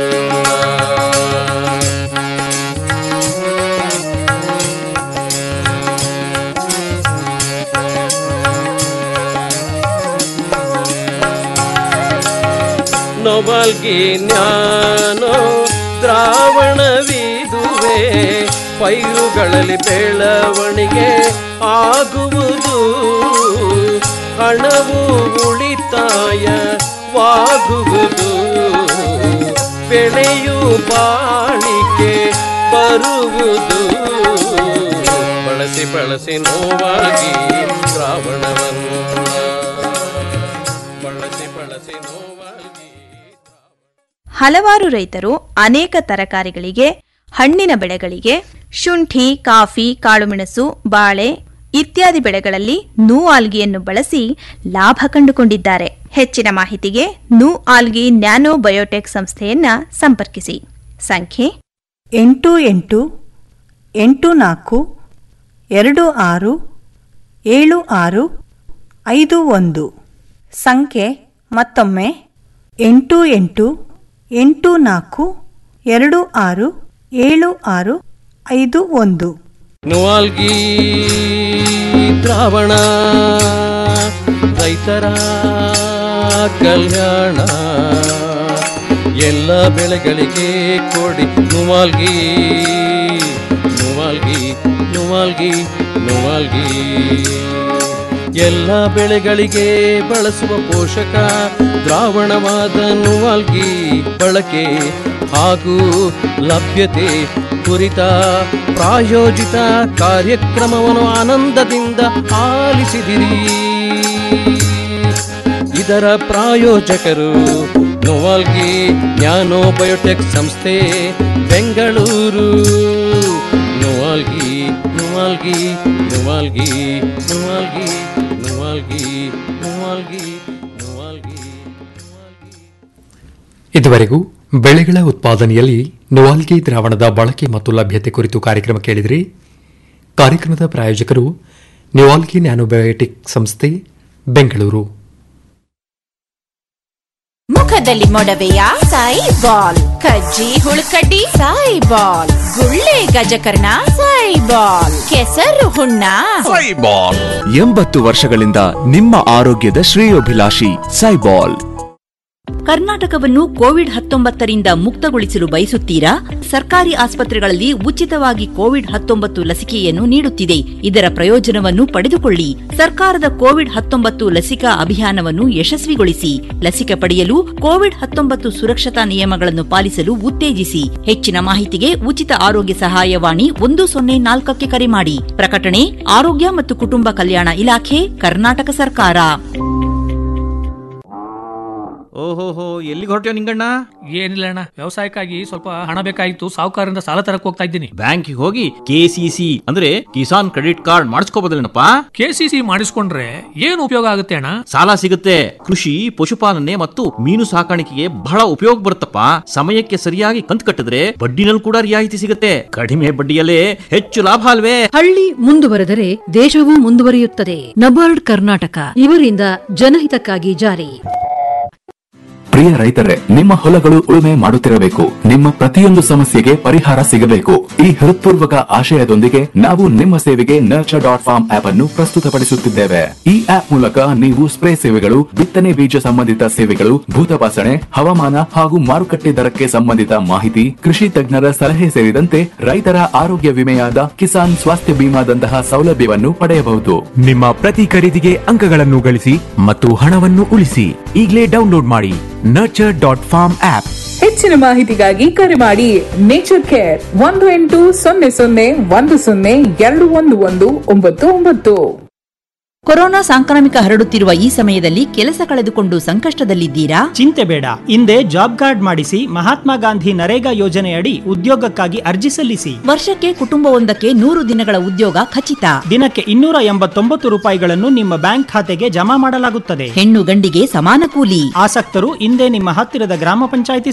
S24: ನೊಬಲ್ಗಿ ಜ್ಞಾನೋ ದ್ರಾವಣವಿದುವೆ ಪೈರುಗಳಲ್ಲಿ ಬೆಳವಣಿಗೆ ಆಗುವುದು ಹಣವು ಉಳಿತಾಯವಾಗುವುದು ಬೆಳೆಯು ಬಾಳಿಕೆ ಬರುವುದು ಬಳಸಿ ಬಳಸಿ ನೋವಾಗಿ ಶ್ರಾವಣವನ್ನು ಬಳಸಿ ಬಳಸಿ ನೋವಾಗಿ
S3: ಹಲವಾರು ರೈತರು ಅನೇಕ ತರಕಾರಿಗಳಿಗೆ ಹಣ್ಣಿನ ಬೆಳೆಗಳಿಗೆ ಶುಂಠಿ ಕಾಫಿ ಕಾಳುಮೆಣಸು ಬಾಳೆ ಇತ್ಯಾದಿ ಬೆಳೆಗಳಲ್ಲಿ ನೂ ಆಲ್ಗಿಯನ್ನು ಬಳಸಿ ಲಾಭ ಕಂಡುಕೊಂಡಿದ್ದಾರೆ ಹೆಚ್ಚಿನ ಮಾಹಿತಿಗೆ ನೂ ಆಲ್ಗಿ ನ್ಯಾನೋ ಬಯೋಟೆಕ್ ಸಂಸ್ಥೆಯನ್ನ ಸಂಪರ್ಕಿಸಿ ಸಂಖ್ಯೆ
S4: ಎಂಟು ಎಂಟು ಎಂಟು ನಾಲ್ಕು ಎರಡು ಆರು ಏಳು ಆರು ಐದು ಒಂದು ಸಂಖ್ಯೆ ಮತ್ತೊಮ್ಮೆ ಎಂಟು ಎಂಟು ಎಂಟು ನಾಲ್ಕು ಎರಡು ಆರು ಏಳು ಆರು ಐದು ಒಂದು
S24: ನುವಾಲ್ಗಿ ದ್ರಾವಣ ರೈತರ ಕಲ್ಯಾಣ ಎಲ್ಲ ಬೆಳೆಗಳಿಗೆ ಕೊಡಿ ನುವಾಲ್ಗಿ ನುವಾಲ್ಗಿ ನುವಾಲ್ಗಿ ನುವಾಲ್ಗಿ ಎಲ್ಲ ಬೆಳೆಗಳಿಗೆ ಬಳಸುವ ಪೋಷಕ ದ್ರಾವಣವಾದ ನುವಾಲ್ಗಿ ಬಳಕೆ ಹಾಗೂ ಲಭ್ಯತೆ ಕುರಿತ ಪ್ರಾಯೋಜಿತ ಕಾರ್ಯಕ್ರಮವನ್ನು ಆನಂದದಿಂದ ಆಲಿಸಿದಿರಿ ಇದರ ಪ್ರಾಯೋಜಕರು ನೋವಾಲ್ಗಿ ನ್ಯಾನೋ ಬಯೋಟೆಕ್ ಸಂಸ್ಥೆ ಬೆಂಗಳೂರು ನೋವಾಲ್ಗಿ ನೋವಾಲ್ಗಿ ನೋವಾಲ್ಗಿ ನೋವಾಲ್ಗಿ ನೋವಾಲ್ಗಿ ನೋವಾಲ್ಗಿ ನೋವಾಲ್ಗಿ
S10: ಇದುವರೆಗೂ ಬೆಳೆಗಳ ಉತ್ಪಾದನೆಯಲ್ಲಿ ನೊವಾಲ್ಗಿ ದ್ರಾವಣದ ಬಳಕೆ ಮತ್ತು ಲಭ್ಯತೆ ಕುರಿತು ಕಾರ್ಯಕ್ರಮ ಕೇಳಿದ್ರಿ ಕಾರ್ಯಕ್ರಮದ ಪ್ರಾಯೋಜಕರು ನಿವಾಲ್ಗಿ ನ್ಯಾನೋಬಯೋಟಿಕ್ ಸಂಸ್ಥೆ ಬೆಂಗಳೂರು
S5: ಮುಖದಲ್ಲಿ ಮೊಡವೆಯ ಸಾಯಿ ಬಾಲ್ ಕಜ್ಜಿ ಹುಳುಕಡ್ಡಿ ಸಾಯಿ ಬಾಲ್ ಗುಳ್ಳೆ ಗಜಕರ್ಣ ಸಾಯಿ ಬಾಲ್ ಕೆಸರು ಹುಣ್ಣ
S6: ಸೈಬಾಲ್ ಎಂಬತ್ತು ವರ್ಷಗಳಿಂದ ನಿಮ್ಮ ಆರೋಗ್ಯದ ಶ್ರೇಯೋಭಿಲಾಷಿ ಸೈಬಾಲ್
S16: ಕರ್ನಾಟಕವನ್ನು ಕೋವಿಡ್ ಹತ್ತೊಂಬತ್ತರಿಂದ ಮುಕ್ತಗೊಳಿಸಲು ಬಯಸುತ್ತೀರಾ ಸರ್ಕಾರಿ ಆಸ್ಪತ್ರೆಗಳಲ್ಲಿ ಉಚಿತವಾಗಿ ಕೋವಿಡ್ ಹತ್ತೊಂಬತ್ತು ಲಸಿಕೆಯನ್ನು ನೀಡುತ್ತಿದೆ ಇದರ ಪ್ರಯೋಜನವನ್ನು ಪಡೆದುಕೊಳ್ಳಿ ಸರ್ಕಾರದ ಕೋವಿಡ್ ಹತ್ತೊಂಬತ್ತು ಲಸಿಕಾ ಅಭಿಯಾನವನ್ನು ಯಶಸ್ವಿಗೊಳಿಸಿ ಲಸಿಕೆ ಪಡೆಯಲು ಕೋವಿಡ್ ಹತ್ತೊಂಬತ್ತು ಸುರಕ್ಷತಾ ನಿಯಮಗಳನ್ನು ಪಾಲಿಸಲು ಉತ್ತೇಜಿಸಿ ಹೆಚ್ಚಿನ ಮಾಹಿತಿಗೆ ಉಚಿತ ಆರೋಗ್ಯ ಸಹಾಯವಾಣಿ ಒಂದು ಸೊನ್ನೆ ನಾಲ್ಕಕ್ಕೆ ಕರೆ ಮಾಡಿ ಪ್ರಕಟಣೆ ಆರೋಗ್ಯ ಮತ್ತು ಕುಟುಂಬ ಕಲ್ಯಾಣ ಇಲಾಖೆ ಕರ್ನಾಟಕ ಸರ್ಕಾರ
S7: ಓಹೋಹೋ ಎಲ್ಲಿಗೆ ಹೊರಟ್ಯೋ ನಿಂಗಣ್ಣ
S8: ಏನಿಲ್ಲ ಅಣ್ಣ ವ್ಯವಸಾಯಕ್ಕಾಗಿ ಸ್ವಲ್ಪ ಹಣ ಬೇಕಾಗಿತ್ತು ಸಾಹುಕಾರರಿಂದ ಸಾಲ ತರಕ್ ಹೋಗ್ತಾ ಇದ್ದೀನಿ
S7: ಬ್ಯಾಂಕಿಗೆ ಹೋಗಿ ಕೆಸಿಸಿ ಅಂದ್ರೆ ಕಿಸಾನ್ ಕ್ರೆಡಿಟ್ ಕಾರ್ಡ್ ಮಾಡಿಸ್ಕೋಬೋದಲ್ಲೇನಪ್ಪ
S8: ಕೆಸಿಸಿ ಮಾಡಿಸ್ಕೊಂಡ್ರೆ ಏನು ಉಪಯೋಗ ಆಗುತ್ತೆ ಅಣ್ಣ
S7: ಸಾಲ ಸಿಗುತ್ತೆ ಕೃಷಿ ಪಶುಪಾಲನೆ ಮತ್ತು ಮೀನು ಸಾಕಾಣಿಕೆಗೆ ಬಹಳ ಉಪಯೋಗ ಬರುತ್ತಪ್ಪ ಸಮಯಕ್ಕೆ ಸರಿಯಾಗಿ ಕಂತು ಕಟ್ಟಿದ್ರೆ ಬಡ್ಡಿನಲ್ಲಿ ಕೂಡ ರಿಯಾಯಿತಿ ಸಿಗುತ್ತೆ ಕಡಿಮೆ ಬಡ್ಡಿಯಲ್ಲೇ ಹೆಚ್ಚು ಲಾಭ ಅಲ್ವೇ
S9: ಹಳ್ಳಿ ಮುಂದುವರೆದರೆ ದೇಶವೂ ಮುಂದುವರಿಯುತ್ತದೆ ನಬಾರ್ಡ್ ಕರ್ನಾಟಕ ಇವರಿಂದ ಜನಹಿತಕ್ಕಾಗಿ ಜಾರಿ
S17: ಪ್ರಿಯ ರೈತರೇ ನಿಮ್ಮ ಹೊಲಗಳು ಉಳುಮೆ ಮಾಡುತ್ತಿರಬೇಕು ನಿಮ್ಮ ಪ್ರತಿಯೊಂದು ಸಮಸ್ಯೆಗೆ ಪರಿಹಾರ ಸಿಗಬೇಕು ಈ ಹೃತ್ಪೂರ್ವಕ ಆಶಯದೊಂದಿಗೆ ನಾವು ನಿಮ್ಮ ಸೇವೆಗೆ ನರ್ಚರ್ ಡಾಟ್ ಫಾರ್ಮ್ ಆಪ್ ಅನ್ನು ಪ್ರಸ್ತುತಪಡಿಸುತ್ತಿದ್ದೇವೆ ಈ ಆಪ್ ಮೂಲಕ ನೀವು ಸ್ಪ್ರೇ ಸೇವೆಗಳು ಬಿತ್ತನೆ ಬೀಜ ಸಂಬಂಧಿತ ಸೇವೆಗಳು ಭೂತಪಾಸಣೆ ಹವಾಮಾನ ಹಾಗೂ ಮಾರುಕಟ್ಟೆ ದರಕ್ಕೆ ಸಂಬಂಧಿತ ಮಾಹಿತಿ ಕೃಷಿ ತಜ್ಞರ ಸಲಹೆ ಸೇರಿದಂತೆ ರೈತರ ಆರೋಗ್ಯ ವಿಮೆಯಾದ ಕಿಸಾನ್ ಸ್ವಾಸ್ಥ್ಯ ಬಿಮಾದಂತಹ ಸೌಲಭ್ಯವನ್ನು ಪಡೆಯಬಹುದು
S18: ನಿಮ್ಮ ಪ್ರತಿ ಖರೀದಿಗೆ ಅಂಕಗಳನ್ನು ಗಳಿಸಿ ಮತ್ತು ಹಣವನ್ನು ಉಳಿಸಿ ಈಗಲೇ ಡೌನ್ಲೋಡ್ ಮಾಡಿ ನರ್ಚರ್ ಡಾಟ್ ಫಾರ್ಮ್ ಆಪ್
S19: ಹೆಚ್ಚಿನ ಮಾಹಿತಿಗಾಗಿ ಕರೆ ಮಾಡಿ ನೇಚರ್ ಕೇರ್ ಒಂದು ಎಂಟು ಸೊನ್ನೆ ಸೊನ್ನೆ ಒಂದು ಸೊನ್ನೆ ಎರಡು ಒಂದು ಒಂದು ಒಂಬತ್ತು ಒಂಬತ್ತು
S16: ಕೊರೋನಾ ಸಾಂಕ್ರಾಮಿಕ ಹರಡುತ್ತಿರುವ ಈ ಸಮಯದಲ್ಲಿ ಕೆಲಸ ಕಳೆದುಕೊಂಡು ಸಂಕಷ್ಟದಲ್ಲಿದ್ದೀರಾ
S11: ಚಿಂತೆ ಬೇಡ ಹಿಂದೆ ಜಾಬ್ ಕಾರ್ಡ್ ಮಾಡಿಸಿ ಮಹಾತ್ಮ ಗಾಂಧಿ ನರೇಗಾ ಯೋಜನೆಯಡಿ ಉದ್ಯೋಗಕ್ಕಾಗಿ ಅರ್ಜಿ ಸಲ್ಲಿಸಿ
S16: ವರ್ಷಕ್ಕೆ ಕುಟುಂಬವೊಂದಕ್ಕೆ ನೂರು ದಿನಗಳ ಉದ್ಯೋಗ ಖಚಿತ
S11: ದಿನಕ್ಕೆ ಇನ್ನೂರ ಎಂಬತ್ತೊಂಬತ್ತು ರೂಪಾಯಿಗಳನ್ನು ನಿಮ್ಮ ಬ್ಯಾಂಕ್ ಖಾತೆಗೆ ಜಮಾ ಮಾಡಲಾಗುತ್ತದೆ
S16: ಹೆಣ್ಣು ಗಂಡಿಗೆ ಸಮಾನ ಕೂಲಿ
S11: ಆಸಕ್ತರು ಹಿಂದೆ ನಿಮ್ಮ ಹತ್ತಿರದ ಗ್ರಾಮ ಪಂಚಾಯಿತಿ